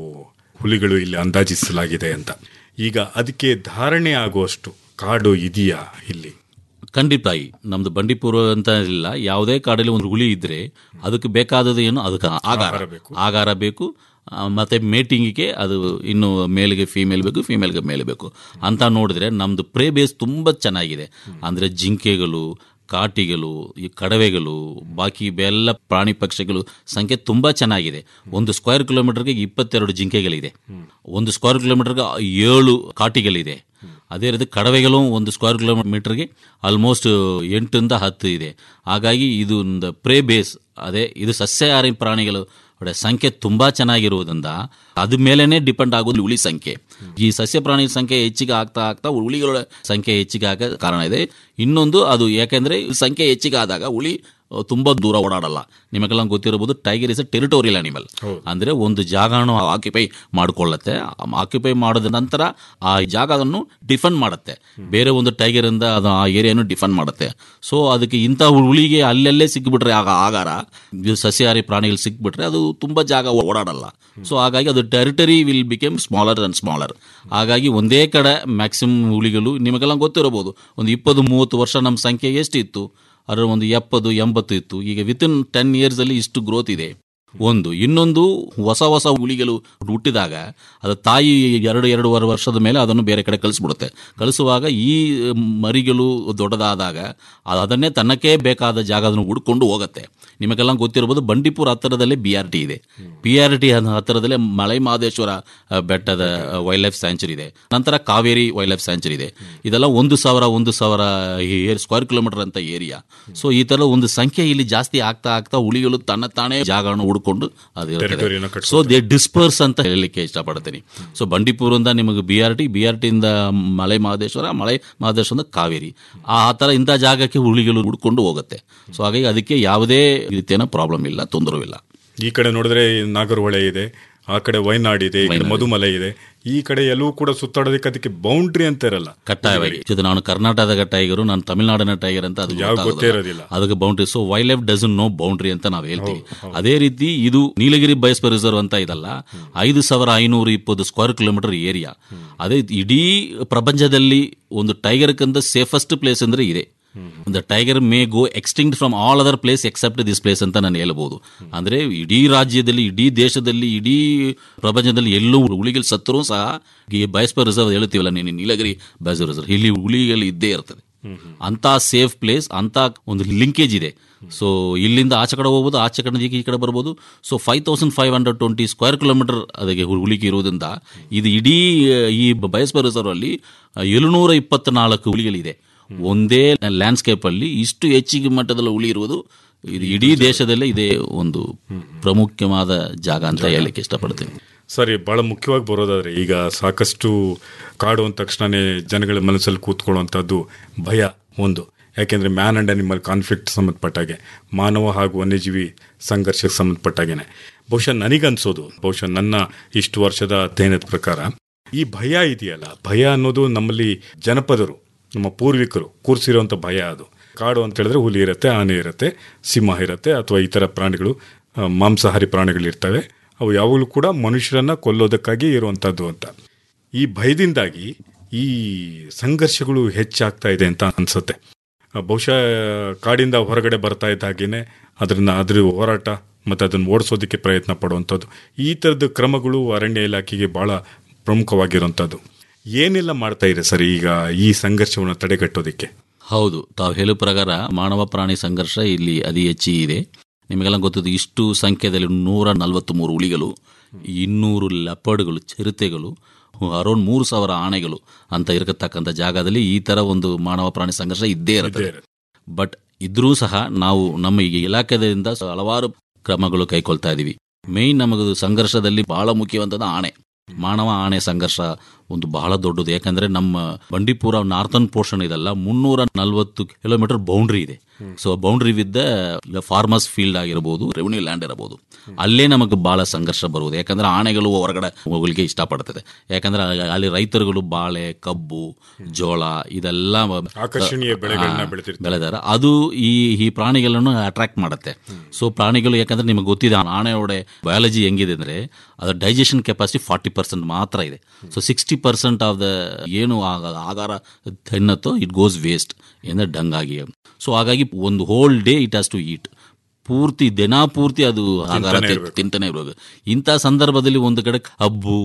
ಹುಲಿಗಳು ಇಲ್ಲಿ ಅಂದಾಜಿಸಲಾಗಿದೆ ಅಂತ ಈಗ ಅದಕ್ಕೆ ಧಾರಣೆ ಆಗುವಷ್ಟು ಕಾಡು ಇದೆಯಾ ಇಲ್ಲಿ ಖಂಡಿತವಾಗಿ ನಮ್ದು ಬಂಡೀಪುರ ಅಂತ ಇಲ್ಲ ಯಾವುದೇ ಕಾಡಲ್ಲಿ ಒಂದು ಹುಲಿ ಇದ್ರೆ ಅದಕ್ಕೆ ಬೇಕಾದದ್ದು ಏನು ಅದಕ್ಕೆ ಆಗಾರ ಆಗಾರ ಬೇಕು ಆ, ಮತ್ತೆ ಮೇಟಿಂಗಿಗೆ ಅದು ಇನ್ನು ಮೇಲ್ಗೆ ಫೀಮೇಲ್ ಬೇಕು ಫೀಮೇಲ್ಗೆ ಮೇಲ್ ಬೇಕು ಅಂತ ನೋಡಿದ್ರೆ ನಮ್ದು ಪ್ರೇ ಬೇಸ್ ತುಂಬ ಚೆನ್ನಾಗಿದೆ ಅಂದರೆ ಜಿಂಕೆಗಳು ಕಾಟಿಗಳು ಈ ಕಡವೆಗಳು ಬಾಕಿ ಎಲ್ಲ ಪ್ರಾಣಿ ಪಕ್ಷಿಗಳು ಸಂಖ್ಯೆ ತುಂಬಾ ಚೆನ್ನಾಗಿದೆ ಒಂದು ಸ್ಕ್ವೇರ್ ಕಿಲೋಮೀಟರ್ಗೆ ಇಪ್ಪತ್ತೆರಡು ಜಿಂಕೆಗಳಿದೆ ಒಂದು ಸ್ಕ್ವೇರ್ ಕಿಲೋಮೀಟರ್ಗೆ ಏಳು ಕಾಟಿಗಳಿದೆ ಅದೇ ರೀತಿ ಕಡವೆಗಳು ಒಂದು ಸ್ಕ್ವೇರ್ ಕಿಲೋಮೀಟರ್ಗೆ ಆಲ್ಮೋಸ್ಟ್ ಎಂಟರಿಂದ ಹತ್ತು ಇದೆ ಹಾಗಾಗಿ ಇದು ಒಂದು ಪ್ರೇ ಬೇಸ್ ಅದೇ ಇದು ಸಸ್ಯಾಹಾರಿ ಪ್ರಾಣಿಗಳು ಒಳ್ಳೆ ಸಂಖ್ಯೆ ತುಂಬಾ ಚೆನ್ನಾಗಿರುವುದರಿಂದ ಅದ ಮೇಲೇನೆ ಡಿಪೆಂಡ್ ಆಗೋದು ಹುಲಿ ಸಂಖ್ಯೆ ಈ ಸಸ್ಯ ಪ್ರಾಣಿ ಸಂಖ್ಯೆ ಹೆಚ್ಚಿಗೆ ಆಗ್ತಾ ಆಗ್ತಾ ಹುಲಿಗಳ ಸಂಖ್ಯೆ ಹೆಚ್ಚಿಗೆ ಆಗ ಕಾರಣ ಇದೆ ಇನ್ನೊಂದು ಅದು ಯಾಕೆಂದ್ರೆ ಈ ಸಂಖ್ಯೆ ಹೆಚ್ಚಿಗೆ ಆದಾಗ ಹುಲಿ ಅಹ್, ತುಂಬಾ ದೂರ ಓಡಾಡಲ್ಲ ನಿಮಗೆಲ್ಲ ಗೊತ್ತಿರಬಹುದು tiger is a territorial animal ಅಂದ್ರೆ ಒಂದು ಜಾಗವನ್ನು ಆಕ್ಯುಪೈ ಮಾಡಿಕೊಳ್ಳುತ್ತೆ ಆಕ್ಯುಪೈ ಮಾಡಿದ ನಂತರ ಆ ಜಾಗವನ್ನು ಡಿಫೆಂಡ್ ಮಾಡುತ್ತೆ ಬೇರೆ ಒಂದು ಟೈಗರ್ ಇಂದ ಅದು ಆ ಏರಿಯಾನು ಡಿಫೆಂಡ್ ಮಾಡುತ್ತೆ ಸೊ ಅದಕ್ಕೆ ಇಂಥ ಹುಲಿಗೆ ಅಲ್ಲಲ್ಲೇ ಸಿಕ್ಬಿಟ್ರೆ ಆಗ ಆಗಾರ ಇದು ಸಸ್ಯಾಹಾರಿ ಪ್ರಾಣಿಗಳು ಸಿಕ್ಬಿಟ್ರೆ ಅದು ತುಂಬಾ ಜಾಗ ಓಡಾಡಲ್ಲ ಸೊ ಹಾಗಾಗಿ ಅದು territory will became smaller and smaller ಹಾಗಾಗಿ ಒಂದೇ ಕಡೆ ಮ್ಯಾಕ್ಸಿಮಮ್ ಹುಲಿಗಳು ನಿಮಗೆಲ್ಲ ಗೊತ್ತಿರಬಹುದು ಒಂದು ಇಪ್ಪತ್ತು ಮೂವತ್ತು ವರ್ಷ ನಮ್ಮ ಸಂಖ್ಯೆ ಎಷ್ಟಿತ್ತು ಅದರ ಒಂದು ಎಪ್ಪತ್ತು ಎಂಬತ್ತು ಇತ್ತು ಈಗ ವಿತಿನ್ ಟೆನ್ ಇಯರ್ಸ್ ಅಲ್ಲಿ ಇಷ್ಟು ಗ್ರೋತ್ ಇದೆ ಒಂದು ಇನ್ನೊಂದು ಹೊಸ ಹೊಸ ಹುಲಿಗಳು ಹುಟ್ಟಿದಾಗ ಅದು ತಾಯಿ ಎರಡು ಎರಡೂವರೆ ವರ್ಷದ ಮೇಲೆ ಅದನ್ನು ಬೇರೆ ಕಡೆ ಕಳಿಸ್ಬಿಡುತ್ತೆ ಕಳಿಸುವಾಗ ಈ ಮರಿಗಳು ದೊಡ್ಡದಾದಾಗ ಅದು ಅದನ್ನೇ ತನ್ನಕ್ಕೆ ಬೇಕಾದ ಜಾಗವನ್ನು ಹುಡ್ಕೊಂಡು ಹೋಗುತ್ತೆ ನಿಮಗೆಲ್ಲ ಗೊತ್ತಿರಬಹುದು ಬಂಡೀಪುರ ಹತ್ತಿರದಲ್ಲೇ ಬಿ ಆರ್ ಟಿ ಇದೆ ಬಿ ಆರ್ ಟಿ ಹತ್ತಿರದಲ್ಲೇ ಮಲೈ ಮಹದೇಶ್ವರ ಆ, ಬೆಟ್ಟದ ವೈಲ್ಡ್ ಲೈಫ್ ಸ್ಯಾಂಚುರಿ ಇದೆ ನಂತರ ಕಾವೇರಿ ವೈಲ್ಡ್ ಲೈಫ್ ಸ್ಯಾಂಚುರಿ ಇದೆ ಇದೆಲ್ಲ ಒಂದು ಸಾವಿರ ಒಂದು ಸಾವಿರ ಸ್ಕ್ವೇರ್ ಕಿಲೋಮೀಟರ್ ಅಂತ ಏರಿಯಾ ಸೊ ಈ ತರ ಒಂದು ಸಂಖ್ಯೆ ಇಲ್ಲಿ ಜಾಸ್ತಿ ಆಗ್ತಾ ಆಗ್ತಾ ಹುಲಿಗಳು ತನ್ನ ತಾನೇ ಜಾಗವನ್ನು ಹುಡ್ಕೊಂಡು ಅದು Territory-ನ ಇರ್ತದೆ ಸೊ ದೇ ಡಿಸ್ಪರ್ಸ್ ಅಂತ ಹೇಳಲಿಕ್ಕೆ ಇಷ್ಟಪಡ್ತೀನಿ ಸೊ ಬಂಡೀಪುರದಿಂದ ನಿಮಗೆ B R T B R ಟಿಯಿಂದ ಮಲೈ ಮಹದೇಶ್ವರ ಮಲೈ ಮಹದೇಶ್ವರ ಕಾವೇರಿ ಆ ಥರ ಇಂಥ ಜಾಗಕ್ಕೆ ಹುಲಿಗಳು ಹುಡ್ಕೊಂಡು ಹೋಗುತ್ತೆ ಸೊ ಹಾಗಾಗಿ ಅದಕ್ಕೆ ಯಾವುದೇ ರೀತಿಯ ಪ್ರಾಬ್ಲಮ್ ಇಲ್ಲ ತೊಂದರೆ ಇಲ್ಲ ಈ ಕಡೆ ನೋಡಿದ್ರೆ ನಾಗರಹೊಳೆ ಇದೆ ಆ ಕಡೆ ವೈನಾಡ್ ಇದೆ ಈ ಕಡೆ ಮಧುಮಲೆ ಇದೆ ಈ ಕಡೆ ಎಲ್ಲವೂ ಕೂಡ ಸುತ್ತಾಡೋದಕ್ಕೆ ಅದಕ್ಕೆ ಬೌಂಡ್ರಿ ಅಂತ ಇರಲ್ಲ ಕಡ್ಡಾಯವಾಗಿ ಇದು ನಾನು ಕರ್ನಾಟಕದ ಟೈಗರು ನಾನು ತಮಿಳುನಾಡಿನ ಟೈಗರ್ ಅಂತ ಅದು ಯಾವ ಗೊತ್ತಾಗೋದಿಲ್ಲ. ಗೊತ್ತೇ ಇರೋದಿಲ್ಲ. ಅದಕ್ಕೆ boundary so wildlife doesn't know boundary ಅಂತ ನಾವು ಹೇಳ್ತೀವಿ ಅದೇ ರೀತಿ ಇದು ನೀಲಗಿರಿ ಬಯಸ್ಪ ರಿಸರ್ವ್ ಅಂತ ಇದಲ್ಲ ಐದು ಸಾವಿರ ಐನೂರ ಇಪ್ಪತ್ತು ಸ್ಕ್ವೇರ್ ಕಿಲೋಮೀಟರ್ ಏರಿಯಾ ಅದೇ ಇಡೀ ಪ್ರಪಂಚದಲ್ಲಿ ಒಂದು ಟೈಗರ್ ಕಂದ ಸೇಫೆಸ್ಟ್ ಪ್ಲೇಸ್ ಅಂದ್ರೆ ಇದೆ the tiger may go extinct from all other place except this place ಅಂತ ನಾನು ಹೇಳ್ಬೋದು ಅಂದ್ರೆ ಇಡೀ ರಾಜ್ಯದಲ್ಲಿ ಇಡೀ ದೇಶದಲ್ಲಿ ಇಡೀ ಪ್ರಪಂಚದಲ್ಲಿ ಎಲ್ಲೂ ಹುಲಿಗಳು ಸತ್ತರೂ ಸಹ ಈ ಬಯಸ್ಪ ರಿಸರ್ವ್ ಹೇಳ್ತೀವಲ್ಲ ನೀನು ನೀಲಗಿರಿ ಬಯಸ್ಪ ರಿಸರ್ವ್ ಇಲ್ಲಿ ಹುಲಿಗಳು ಇದ್ದೇ ಇರ್ತದೆ ಅಂತ ಸೇಫ್ ಪ್ಲೇಸ್ ಅಂತ ಒಂದು ಲಿಂಕೇಜ್ ಇದೆ ಸೊ ಇಲ್ಲಿಂದ ಆಚೆ ಕಡೆ ಹೋಗ್ಬೋದು ಆಚೆ ಕಡೆ ಈ ಕಡೆ ಬರ್ಬೋದು so five thousand five hundred twenty square kilometre ಅದಕ್ಕೆ ಹುಲಿಕೆ ಇರುವುದರಿಂದ ಇದು ಇಡೀ ಈ ಬಯಸ್ಪ ರಿಸರ್ವ್ ಅಲ್ಲಿ ಏಳುನೂರ ಇಪ್ಪತ್ನಾಲ್ಕು ಹುಲಿಗಳಿದೆ ಒಂದೇ ಲ್ಯಾಂಡ್ಸ್ಕೇಪ್ ಅಲ್ಲಿ ಇಷ್ಟು ಹೆಚ್ಚಿಗೆ ಮಟ್ಟದಲ್ಲಿ ಹುಲಿ ಇರುವುದು ಇದು ಇಡೀ ದೇಶದಲ್ಲೇ ಇದೇ ಒಂದು ಪ್ರಮುಖವಾದ ಜಾಗ ಅಂತ ಹೇಳಲಿಕ್ಕೆ ಇಷ್ಟಪಡ್ತೀನಿ ಸರಿ ಬಹಳ ಮುಖ್ಯವಾಗಿ ಬರೋದಾದ್ರೆ ಈಗ ಸಾಕಷ್ಟು ಕಾಡು ಅಂದ ತಕ್ಷಣನೇ ಜನಗಳ ಮನಸ್ಸಲ್ಲಿ ಕೂತ್ಕೊಳ್ಳುವಂಥದ್ದು ಭಯ ಒಂದು ಯಾಕೆಂದ್ರೆ ಮ್ಯಾನ್ ಅಂಡ್ ಅನಿಮಲ್ ಕಾನ್ಫ್ಲಿಕ್ಟ್ ಸಂಬಂಧಪಟ್ಟಾಗೆ ಮಾನವ ಹಾಗೂ ವನ್ಯಜೀವಿ ಸಂಘರ್ಷಕ್ಕೆ ಸಂಬಂಧಪಟ್ಟಾಗೇನೆ ಬಹುಶಃ ನನಗನ್ಸೋದು ಬಹುಶಃ ನನ್ನ ಇಷ್ಟು ವರ್ಷದ ಅಧ್ಯಯನದ ಪ್ರಕಾರ ಈ ಭಯ ಇದೆಯಲ್ಲ ಭಯ ಅನ್ನೋದು ನಮ್ಮಲ್ಲಿ ಜನಪದರು ನಮ್ಮ ಪೂರ್ವಿಕರು ಕೂರಿಸಿರುವಂಥ ಭಯ ಅದು ಕಾಡು ಅಂತ ಹೇಳಿದ್ರೆ ಹುಲಿ ಇರುತ್ತೆ ಆನೆ ಇರುತ್ತೆ ಸಿಂಹ ಇರುತ್ತೆ ಅಥವಾ ಇತರ ಪ್ರಾಣಿಗಳು ಆ, ಮಾಂಸಾಹಾರಿ ಪ್ರಾಣಿಗಳಿರ್ತವೆ ಅವು ಯಾವಾಗಲೂ ಕೂಡ ಮನುಷ್ಯರನ್ನ ಕೊಲ್ಲೋದಕ್ಕಾಗಿ ಇರುವಂತದ್ದು ಅಂತ ಈ ಭಯದಿಂದಾಗಿ ಈ ಸಂಘರ್ಷಗಳು ಹೆಚ್ಚಾಗ್ತಾ ಇದೆ ಅಂತ ಅನ್ಸುತ್ತೆ ಆ, ಬಹುಶಃ ಕಾಡಿಂದ ಹೊರಗಡೆ ಬರ್ತಾ ಇದ್ದ ಹಾಗೇನೆ ಅದನ್ನ ಅದ್ರ ಹೋರಾಟ ಮತ್ತು ಅದನ್ನು ಓಡಿಸೋದಕ್ಕೆ ಪ್ರಯತ್ನ ಪಡುವಂಥದ್ದು ಈ ಥರದ ಕ್ರಮಗಳು ಅರಣ್ಯ ಇಲಾಖೆಗೆ ಬಹಳ ಪ್ರಮುಖವಾಗಿರುವಂಥದ್ದು ಏನೆಲ್ಲ ಮಾಡ್ತಾ ಇದೆ ಸರ್ ಈಗ ಈ ಸಂಘರ್ಷವನ್ನು ತಡೆಗಟ್ಟೋದಕ್ಕೆ ಹೌದು ತಾವು ಹೇಳೋ ಪ್ರಕಾರ ಮಾನವ ಪ್ರಾಣಿ ಸಂಘರ್ಷ ಇಲ್ಲಿ ಅತಿ ಹೆಚ್ಚಿ ಇದೆ ನಿಮಗೆಲ್ಲ ಗೊತ್ತಿದ್ದು ಇಷ್ಟು ಸಂಖ್ಯೆಯಲ್ಲಿ ನೂರ ನಲವತ್ತ್ ಮೂರು ಹುಲಿಗಳು ಇನ್ನೂರು ಲೆಪರ್ಡ್ಗಳು ಚಿರತೆಗಳು ಅರೌಂಡ್ ಮೂರು ಸಾವಿರ ಆನೆಗಳು ಅಂತ ಇರತಕ್ಕಂಥ ಜಾಗದಲ್ಲಿ ಈ ತರ ಒಂದು ಮಾನವ ಪ್ರಾಣಿ ಸಂಘರ್ಷ ಇದ್ದೇ ಇರುತ್ತೆ ಬಟ್ ಇದ್ರೂ ಸಹ ನಾವು ನಮ್ಮ ಈ ಇಲಾಖೆಯಿಂದ ಹಲವಾರು ಕ್ರಮಗಳು ಕೈಕೊಳ್ತಾ ಇದೀವಿ ಮೇಯ್ನ್ ನಮಗದು ಸಂಘರ್ಷದಲ್ಲಿ ಬಹಳ ಮುಖ್ಯವಂತದ ಆಣೆ ಮಾನವ ಆಣೆ ಸಂಘರ್ಷ ಒಂದು ಬಹಳ ದೊಡ್ಡದು ಯಾಕಂದ್ರೆ ನಮ್ಮ ಬಂಡೀಪುರ ನಾರ್ತನ್ ಪೋರ್ಷನ್ ಇದಲ್ಲ ಮುನ್ನೂರ ನಲ್ವತ್ತು ಕಿಲೋಮೀಟರ್ ಬೌಂಡ್ರಿ ಇದೆ so boundary with farmers field ಆಗಿರಬಹುದು ರೆವಿನ್ಯೂ ಲ್ಯಾಂಡ್ ಇರಬಹುದು ಅಲ್ಲೇ ನಮಗೆ ಬಹಳ ಸಂಘರ್ಷ ಬರುವುದು ಯಾಕಂದ್ರೆ ಆನೆಗಳು ಹೊರಗಡೆ ಹೋಗ್ಲಿಕ್ಕೆ ಇಷ್ಟಪಡ್ತದೆ ಯಾಕಂದ್ರೆ ಅಲ್ಲಿ ರೈತರುಗಳು ಬಾಳೆ ಕಬ್ಬು ಜೋಳ ಇದೆಲ್ಲ ಆಕರ್ಷಣೀಯ ಬೆಳೆಗಳನ್ನ ಆ, ಬೆಳೆದಿರ್ತಾರೆ. ಬೆಳೆದಾರೆ ಅದು ಈ ಈ ಪ್ರಾಣಿಗಳನ್ನು ಅಟ್ರಾಕ್ಟ್ ಮಾಡುತ್ತೆ ಸೊ ಪ್ರಾಣಿಗಳು ಯಾಕಂದ್ರೆ ನಿಮಗೆ ಗೊತ್ತಿದೆ ಆನೆಯೊಡೆ ಬಯಾಲಜಿ ಹೆಂಗಿದೆ ಅಂದ್ರೆ ಅದರ ಡೈಜೆಷನ್ ಕೆಪಾಸಿಟಿ ಫಾರ್ಟಿ ಪರ್ಸೆಂಟ್ ಮಾತ್ರ ಇದೆ so sixty percent of the ಏನು ಆಗ- ಆಹಾರ ತಿನ್ನತ್ತೋ ಇಟ್ ಗೋಸ್ ವೇಸ್ಟ್ ಅಂದ್ರೆ ಡಂಗಾಗಿ ಸೊ ಹಾಗಾಗಿ ಒಂದು whole day it has to eat ಪೂರ್ತಿ ದಿನ ಪೂರ್ತಿ ಅದು ಆಹಾರ ತಿಂತಾನೆ ತಿ- ಇರ್ಬೇಕು. ತಿಂತಾನೆ ಇರೋದು ಇಂಥ ಸಂದರ್ಭದಲ್ಲಿ ಒಂದು ಕಡೆ ಕಬ್ಬು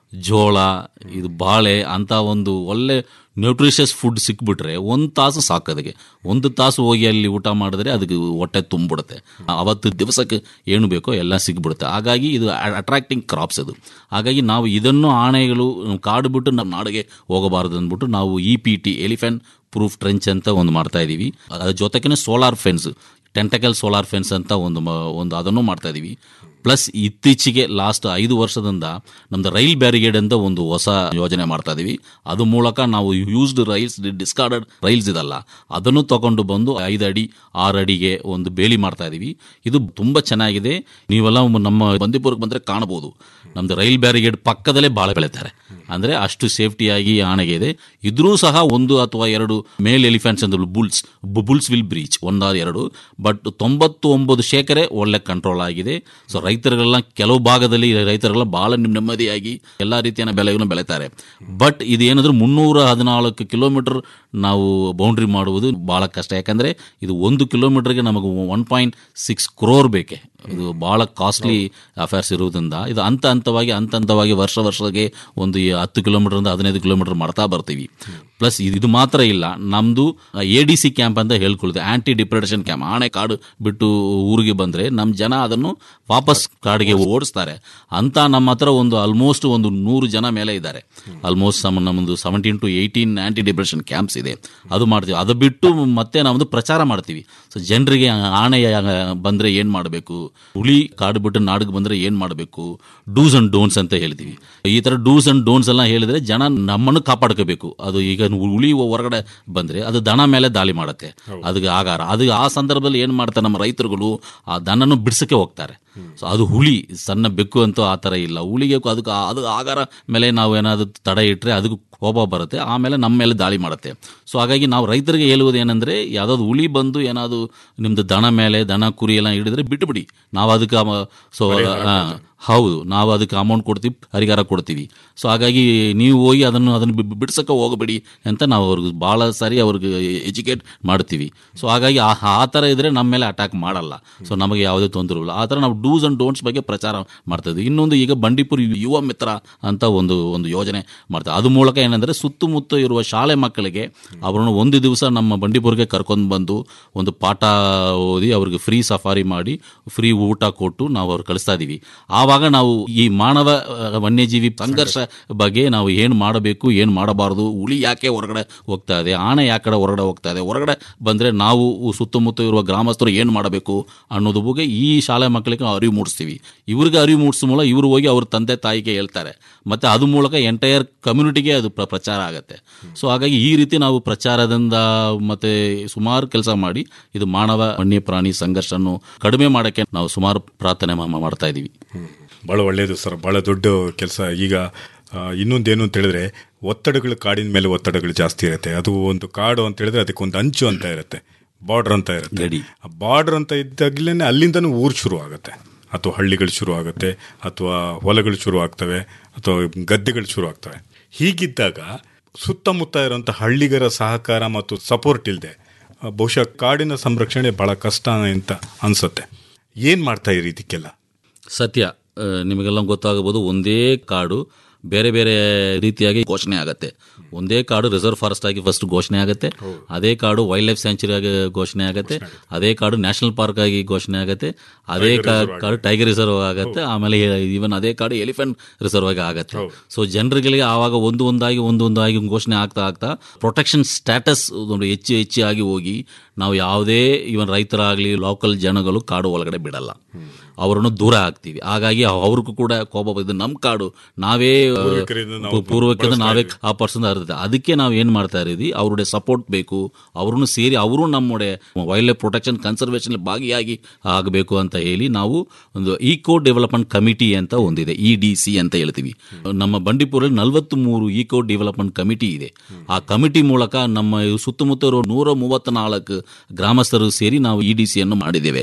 ಜೋಳ ಇದು ಬಾಳೆ ಅಂತ ಒಂದು ಒಳ್ಳೆ ನ್ಯೂಟ್ರಿಷಸ್ ಫುಡ್ ಸಿಕ್ಬಿಟ್ರೆ ಒಂದು ತಾಸು ಸಾಕು ಅದಕ್ಕೆ ಒಂದು ತಾಸು ಹೋಗಿ ಅಲ್ಲಿ ಊಟ ಮಾಡಿದ್ರೆ ಅದಕ್ಕೆ ಹೊಟ್ಟೆ ತುಂಬಿಡುತ್ತೆ ಅವತ್ತು ದಿವಸಕ್ಕೆ ಏನು ಬೇಕೋ ಎಲ್ಲ ಸಿಗ್ಬಿಡುತ್ತೆ ಹಾಗಾಗಿ ಇದು ಅಟ್ರಾಕ್ಟಿಂಗ್ ಕ್ರಾಪ್ಸ್ ಅದು ಹಾಗಾಗಿ ನಾವು ಇದನ್ನು ಆಣೆಗಳು ಕಾಡು ಬಿಟ್ಟು ನಮ್ಮ ನಾಡಿಗೆ ಹೋಗಬಾರದು ಅಂದ್ಬಿಟ್ಟು ನಾವು E P T elephant proof trench ಅಂತ ಒಂದು ಮಾಡ್ತಾ ಇದೀವಿ ಅದ್ರ ಜೊತೆಗೆ solar fence tentacle solar fence ಅಂತ ಒಂದು ಮ- ಒಂದು ಅದನ್ನು ಮಾಡ್ತಾ ಇದೀವಿ ಪ್ಲಸ್ ಇತ್ತೀಚೆಗೆ ಲಾಸ್ಟ್ ಐದು ವರ್ಷದಿಂದ ನಮ್ದು ರೈಲ್ ಬ್ಯಾರಿಗೇಡ್ ಅಂತ ಒಂದು ಹೊಸ ಯೋಜನೆ ಮಾಡ್ತಾ ಇದೀವಿ ಅದು ಮೂಲಕ ನಾವು ಯೂಸ್ಡ್ ರೈಲ್ಸ್ ಡಿಸ್ಕಾರ್ಡೆಡ್ ರೈಲ್ಸ್ ಇದಲ್ಲ ಅದನ್ನು ತಗೊಂಡು ಬಂದು ಐದು ಅಡಿ ಆರು ಅಡಿಗೆ ಒಂದು ಬೇಲಿ ಮಾಡ್ತಾ ಇದೀವಿ ಇದು ತುಂಬಾ ಚೆನ್ನಾಗಿದೆ ನೀವೆಲ್ಲ ನಮ್ಮ ಬಂದಿಪುರಕ್ಕೆ ಬಂದ್ರೆ ಕಾಣಬಹುದು ನಮ್ದು ರೈಲ್ ಬ್ಯಾರಿಗೇಡ್ ಪಕ್ಕದಲ್ಲೇ ಬಾಳೆ ಬೆಳಿತಾರೆ ಅಂದ್ರೆ ಅಷ್ಟು ಸೇಫ್ಟಿಯಾಗಿ ಆಣೆಗೆ ಇದೆ ಇದ್ರೂ ಸಹ ಒಂದು ಅಥವಾ ಎರಡು ಮೇಲ್ ಎಲಿಫೆಂಟ್ಸ್ ಅಂದ್ರೆ ಬುಲ್ಸ್ ಬುಲ್ಸ್ ವಿಲ್ ಬ್ರೀಚ್ ಒಂದಾದ ಎರಡು ಬಟ್ ತೊಂಬತ್ತು ಒಂಬತ್ತು ಶೇಕರೆ ಒಳ್ಳೆ ಕಂಟ್ರೋಲ್ ಆಗಿದೆ ಸೊ ರೈತರುಗಳೆಲ್ಲ ಕೆಲವು ಭಾಗದಲ್ಲಿ ರೈತರೆಲ್ಲ ಬಹಳ ನಿಮ್- ನೆಮ್ಮದಿಯಾಗಿ ಎಲ್ಲ ರೀತಿಯ ಬೆಳೆಗಳನ್ನು ಬೆಳೀತಾರೆ ಬಟ್ ಇದು ಏನಂದ್ರೆ ಮುನ್ನೂರ ಹದಿನಾಲ್ಕು ಕಿಲೋಮೀಟರ್ ನಾವು ಬೌಂಡ್ರಿ ಮಾಡುವುದು ಬಹಳ ಕಷ್ಟ ಯಾಕಂದ್ರೆ ಇದು ಒಂದು ಕಿಲೋಮೀಟರ್ಗೆ ನಮಗೆ ಒನ್ ಪಾಯಿಂಟ್ ಸಿಕ್ಸ್ ಕ್ರೋರ್ ಬೇಕೆ ಇದು ಬಹಳ ಕಾಸ್ಟ್ಲಿ ಅಫೇರ್ಸ್ ಇರುವುದರಿಂದ ಇದು ಹಂತ ಹಂತವಾಗಿ ಹಂತ ಹಂತವಾಗಿ ವರ್ಷ ವರ್ಷಕ್ಕೆ ಒಂದು ಈ ಹತ್ತು ಕಿಲೋಮೀಟರ್ ಹದಿನೈದು ಕಿಲೋಮೀಟರ್ ಮಾಡ್ತಾ ಬರ್ತೀವಿ ಪ್ಲಸ್ ಇದು ಮಾತ್ರ ಇಲ್ಲ ನಮ್ದು ಎ ಡಿ ಸಿ ಕ್ಯಾಂಪ್ ಅಂತ ಹೇಳ್ಕೊಳ್ತೀವಿ ಆಂಟಿ ಡಿಪ್ರೆಡೇಷನ್ ಕ್ಯಾಂಪ್ ಆಣೆ ಕಾಡು ಬಿಟ್ಟು ಊರಿಗೆ ಬಂದ್ರೆ ನಮ್ಮ ಜನ ಅದನ್ನು ವಾಪಸ್ ಕಾಡಿಗೆ ಓಡಿಸ್ತಾರೆ ಅಂತ ನಮ್ಮ ಹತ್ರ ಒಂದು ಆಲ್ಮೋಸ್ಟ್ ಒಂದು ನೂರು ಜನ ಮೇಲೆ ಇದ್ದಾರೆ ಆಲ್ಮೋಸ್ಟ್ ನಮ್ಮದು seventeen to eighteen anti depression camps ಇದೆ ಅದು ಮಾಡ್ತೀವಿ ಅದು ಬಿಟ್ಟು ಮತ್ತೆ ನಾವೊಂದು ಪ್ರಚಾರ ಮಾಡ್ತೀವಿ ಸೊ ಜನರಿಗೆ ಆಣೆ ಬಂದ್ರೆ ಏನ್ ಮಾಡಬೇಕು ಹುಲಿ ಕಾಡು ಬಿಟ್ಟು ನಾಡಿಗೆ ಬಂದ್ರೆ ಏನ್ ಮಾಡಬೇಕು ಡೂಸ್ ಅಂಡ್ ಡೋನ್ಸ್ ಅಂತ ಹೇಳ್ತೀವಿ ಈ ತರ ಡೂಸ್ ಅಂಡ್ ಡೋನ್ಸ್ ಎಲ್ಲ ಹೇಳಿದ್ರೆ ಜನ ನಮ್ಮನ್ನು ಕಾಪಾಡ್ಕೋಬೇಕು ಅದು ಈಗ ಹುಲಿ ಹೊರಗಡೆ ಬಂದ್ರೆ ಅದು ದನ ಮೇಲೆ ದಾಳಿ ಮಾಡುತ್ತೆ ಅದಕ್ಕೆ ಆಗಾರ ಅದು ಆ ಸಂದರ್ಭದಲ್ಲಿ ಏನ್ ಮಾಡ್ತಾರೆ ನಮ್ಮ ರೈತರುಗಳು ಆ ದನನ್ನು ಬಿಡ್ಸಕ್ಕೆ ಹೋಗ್ತಾರೆ ಸೊ ಅದು ಹುಲಿ ಸಣ್ಣ ಬೆಕ್ಕು ಅಂತೂ ಆ ಥರ ಇಲ್ಲ ಹುಲಿಗೆ ಅದಕ್ಕೆ ಅದು ಆಗಾರ ಮೇಲೆ ನಾವು ಏನಾದ್ರು ತಡೆ ಇಟ್ಟರೆ ಅದಕ್ಕೂ ಕೋಪ ಬರುತ್ತೆ ಆಮೇಲೆ ನಮ್ಮ ಮೇಲೆ ದಾಳಿ ಮಾಡುತ್ತೆ ಸೊ ಹಾಗಾಗಿ ನಾವು ರೈತರಿಗೆ ಹೇಳುವುದು ಏನಂದ್ರೆ ಯಾವ್ದಾದ್ರು ಹುಲಿ ಬಂದು ಏನಾದ್ರು ನಿಮ್ದು ದನ ಮೇಲೆ ದನ ಕುರಿ ಎಲ್ಲ ಹಿಡಿದ್ರೆ ಬಿಟ್ಟುಬಿಡಿ ನಾವು ಅದಕ್ಕೆ ಅಮ- ಸೊ ಆ, ಹೌದು ನಾವು ಅದಕ್ಕೆ ಅಮೌಂಟ್ ಕೊಡ್ತೀವಿ ಪರಿಹಾರ ಕೊಡ್ತೀವಿ ಸೊ ಹಾಗಾಗಿ ನೀವು ಹೋಗಿ ಅದನ್ನು ಅದನ್ನು ಬಿ- ಬಿಡ್ಸಕ್ಕೆ ಹೋಗಬೇಡಿ ಅಂತ ನಾವು ಅವ್ರಿಗೆ ಭಾಳ ಸಾರಿ ಅವ್ರಿಗೆ ಎಜುಕೇಟ್ ಮಾಡ್ತೀವಿ ಸೊ ಹಾಗಾಗಿ ಆ ಆ ಥರ ಇದ್ರೆ ನಮ್ಮ ಮೇಲೆ ಅಟ್ಯಾಕ್ ಮಾಡಲ್ಲ ಸೊ ನಮಗೆ ಯಾವುದೇ ತೊಂದರೆ ಇಲ್ಲ ಆ ಥರ ನಾವು ಡೂಸ್ ಅಂಡ್ ಡೋಂಟ್ಸ್ ಬಗ್ಗೆ ಪ್ರಚಾರ ಮಾಡ್ತಾ ಇದ್ವಿ ಇನ್ನೊಂದು ಈಗ ಬಂಡೀಪುರ ಯುವ ಮಿತ್ರ ಅಂತ ಒಂದು ಒಂದು ಯೋಜನೆ ಮಾಡ್ತಾರೆ ಅದು ಮೂಲಕ ಏನಂದ್ರೆ ಸುತ್ತಮುತ್ತ ಇರುವ ಶಾಲೆ ಮಕ್ಕಳಿಗೆ ಅವರನ್ನು ಒಂದು ದಿವಸ ನಮ್ಮ ಬಂಡೀಪುರಕ್ಕೆ ಕರ್ಕೊಂಡು ಬಂದು ಒಂದು ಪಾಠ ಓದಿ ಅವ್ರಿಗೆ ಫ್ರೀ ಸಫಾರಿ ಮಾಡಿ ಫ್ರೀ ಊಟ ಕೊಟ್ಟು ನಾವು ಅವ್ರು ಕಳಿಸ್ತಾ ಇದೀವಿ ಆವಾಗ ನಾವು ಈ ಮಾನವ ಆ, ವನ್ಯಜೀವಿ ಸಂಘರ್ಷ ಬಗ್ಗೆ ನಾವು ಏನು ಮಾಡಬೇಕು ಏನು ಮಾಡಬಾರದು ಹುಲಿ ಯಾಕೆ ಹೊರಗಡೆ ಹೋಗ್ತಾ ಇದೆ ಆನೆ ಯಾಕೆ ಹೊರಗಡೆ ಹೋಗ್ತಾ ಇದೆ ಹೊರಗಡೆ ಬಂದ್ರೆ ನಾವು ಸುತ್ತಮುತ್ತ ಇರುವ ಗ್ರಾಮಸ್ಥರು ಏನು ಮಾಡಬೇಕು ಅನ್ನೋದು ಬಗ್ಗೆ ಈ ಶಾಲೆ ಮಕ್ಕಳಿಗೆ ಅರಿವು ಮೂಡಿಸ್ತೀವಿ ಇವ್ರಿಗೆ ಅರಿವು ಮೂಡಿಸೋ ಮೂಲಕ ಇವರು ಹೋಗಿ ಅವ್ರ ತಂದೆ ತಾಯಿಗೆ ಹೇಳ್ತಾರೆ ಮತ್ತೆ ಅದು ಮೂಲಕ ಎಂಟೈರ್ ಕಮ್ಯುನಿಟಿಗೆ ಅದು ಪ್ರ- ಪ್ರಚಾರ ಆಗುತ್ತೆ ಸೊ ಹಾಗಾಗಿ ಈ ರೀತಿ ನಾವು ಪ್ರಚಾರದಿಂದ ಮತ್ತೆ ಸುಮಾರು ಕೆಲಸ ಮಾಡಿ ಇದು ಮಾನವ ವನ್ಯ ಪ್ರಾಣಿ ಸಂಘರ್ಷನ್ನು ಕಡಿಮೆ ಮಾಡೋಕ್ಕೆ ನಾವು ಸುಮಾರು ಪ್ರಾರ್ಥನೆ ಮಾ- ಮಾಡ್ತಾ ಇದೀವಿ ಭಾಳ ಒಳ್ಳೆಯದು ಸರ್ ಭಾಳ ದೊಡ್ಡ ಕೆಲಸ ಈಗ ಆ, ಇನ್ನೊಂದೇನು ಅಂತ ಹೇಳಿದ್ರೆ ಒತ್ತಡಗಳು ಕಾಡಿನ ಮೇಲೆ ಒತ್ತಡಗಳು ಜಾಸ್ತಿ ಇರುತ್ತೆ ಅದು ಒಂದು ಕಾಡು ಅಂತ ಹೇಳಿದ್ರೆ ಅದಕ್ಕೆ ಒಂದು ಅಂಚು ಅಂತ ಇರುತ್ತೆ ಬಾರ್ಡರ್ ಅಂತ ಇರುತ್ತೆ ಗಡಿ. ಆ ಬಾರ್ಡರ್ ಅಂತ ಇದ್ದಾಗಲೇ ಅಲ್ಲಿಂದನೂ ಊರು ಶುರು ಆಗುತ್ತೆ ಅಥವಾ ಹಳ್ಳಿಗಳು ಶುರು ಆಗುತ್ತೆ ಅಥವಾ ಹೊಲಗಳು ಶುರು ಆಗ್ತವೆ ಅಥವಾ ಗದ್ದೆಗಳು ಶುರು ಆಗ್ತವೆ ಹೀಗಿದ್ದಾಗ ಸುತ್ತಮುತ್ತ ಇರುವಂಥ ಹಳ್ಳಿಗರ ಸಹಕಾರ ಮತ್ತು ಸಪೋರ್ಟ್ ಇಲ್ಲದೆ ಬಹುಶಃ ಕಾಡಿನ ಸಂರಕ್ಷಣೆ ಬಹಳ ಕಷ್ಟ ಅಂತ ಅನ್ಸುತ್ತೆ ಏನು ಮಾಡ್ತಾ ಈ ರೀತಿಕ್ಕೆಲ್ಲ ಸತ್ಯ ಆ, ನಿಮಗೆಲ್ಲ ಗೊತ್ತಾಗಬಹುದು ಒಂದೇ ಕಾಡು ಬೇರೆ ಬೇರೆ ರೀತಿಯಾಗಿ ಘೋಷಣೆ ಆಗುತ್ತೆ ಒಂದೇ ಕಾಡು ರಿಸರ್ವ್ ಫಾರೆಸ್ಟ್ ಆಗಿ ಫಸ್ಟ್ ಘೋಷಣೆ ಆಗುತ್ತೆ ಅದೇ ಕಾಡು ವೈಲ್ಡ್ ಲೈಫ್ ಸ್ಯಾಂಚುರಿ ಆಗಿ ಘೋಷಣೆ ಆಗುತ್ತೆ ಅದೇ ಕಾಡು ನ್ಯಾಷನಲ್ ಪಾರ್ಕ್ ಆಗಿ ಘೋಷಣೆ ಆಗುತ್ತೆ ಅದೇ ಕಾ- ಕಾಡು ಟೈಗರ್ ರಿಸರ್ವ್ ಆಗುತ್ತೆ ಆಮೇಲೆ ಈವನ್ ಅದೇ ಕಾಡು ಎಲಿಫೆಂಟ್ ರಿಸರ್ವ್ ಆಗಿ ಆಗುತ್ತೆ ಸೊ ಜನರುಗಳಿಗೆ ಆವಾಗ ಒಂದು ಒಂದಾಗಿ ಒಂದು ಒಂದಾಗಿ ಘೋಷಣೆ ಆಗ್ತಾ ಆಗ್ತಾ ಪ್ರೊಟೆಕ್ಷನ್ ಸ್ಟ್ಯಾಟಸ್ ಒಂದು ಹೆಚ್ಚು ಹೆಚ್ಚಾಗಿ ಹೋಗಿ ನಾವು ಯಾವುದೇ ಇವನ್ ರೈತರಾಗಲಿ ಲೋಕಲ್ ಜನಗಳು ಕಾಡು ಒಳಗಡೆ ಬಿಡಲ್ಲ ಅವರನ್ನು ದೂರ ಆಗ್ತೀವಿ ಹಾಗಾಗಿ ಅವ್ರಿಗೂ ಕೂಡ ಕೋಪ ಬಂದು ನಮ್ಮ ಕಾಡು ನಾವೇ ಪೂರ್ವಿಕರಿಂದ ನಾವು ಪೂ- ಪೂರ್ವಕದಿಂದ ನಾವೇ ಕಾಪಾಡ್ಸೋದು ಅರ್ಥ ಅದಕ್ಕೆ ನಾವು ಏನು ಮಾಡ್ತಾ ಇದ್ದೀವಿ ಅವ್രുടെ ಸಪೋರ್ಟ್ ಬೇಕು ಅವ್ರನ್ನು ಸೇರಿ ಅವರು ನಮ್ಮೊಡೆ ವೈಲ್ಡ್ ಲೈಫ್ ಪ್ರೊಟೆಕ್ಷನ್ ಕನ್ಸರ್ವೇಷನ್ ಭಾಗಿಯಾಗಿ ಆಗಬೇಕು ಅಂತ ಹೇಳಿ ನಾವು ಒಂದು ಈಕೋ ಡೆವಲಪ್ಮೆಂಟ್ ಕಮಿಟಿ ಅಂತ ಒಂದಿದೆ ಇ ಡಿ ಸಿ ಅಂತ ಹೇಳ್ತೀವಿ ನಮ್ಮ ಬಂಡೀಪುರಲ್ಲಿ ನಲವತ್ತ್ ಮೂರು ಈಕೋ ಡೆವಲಪ್ಮೆಂಟ್ ಕಮಿಟಿ ಇದೆ ಆ ಕಮಿಟಿ ಮೂಲಕ ನಮ್ಮ ಸುತ್ತಮುತ್ತ ಇರೋ ನೂರ ಮೂವತ್ತ ನಾಲ್ಕು ಗ್ರಾಮಸ್ಥರು ಸೇರಿ ನಾವು ಇ ಡಿ ಸಿಯನ್ನು ಮಾಡಿದ್ದೇವೆ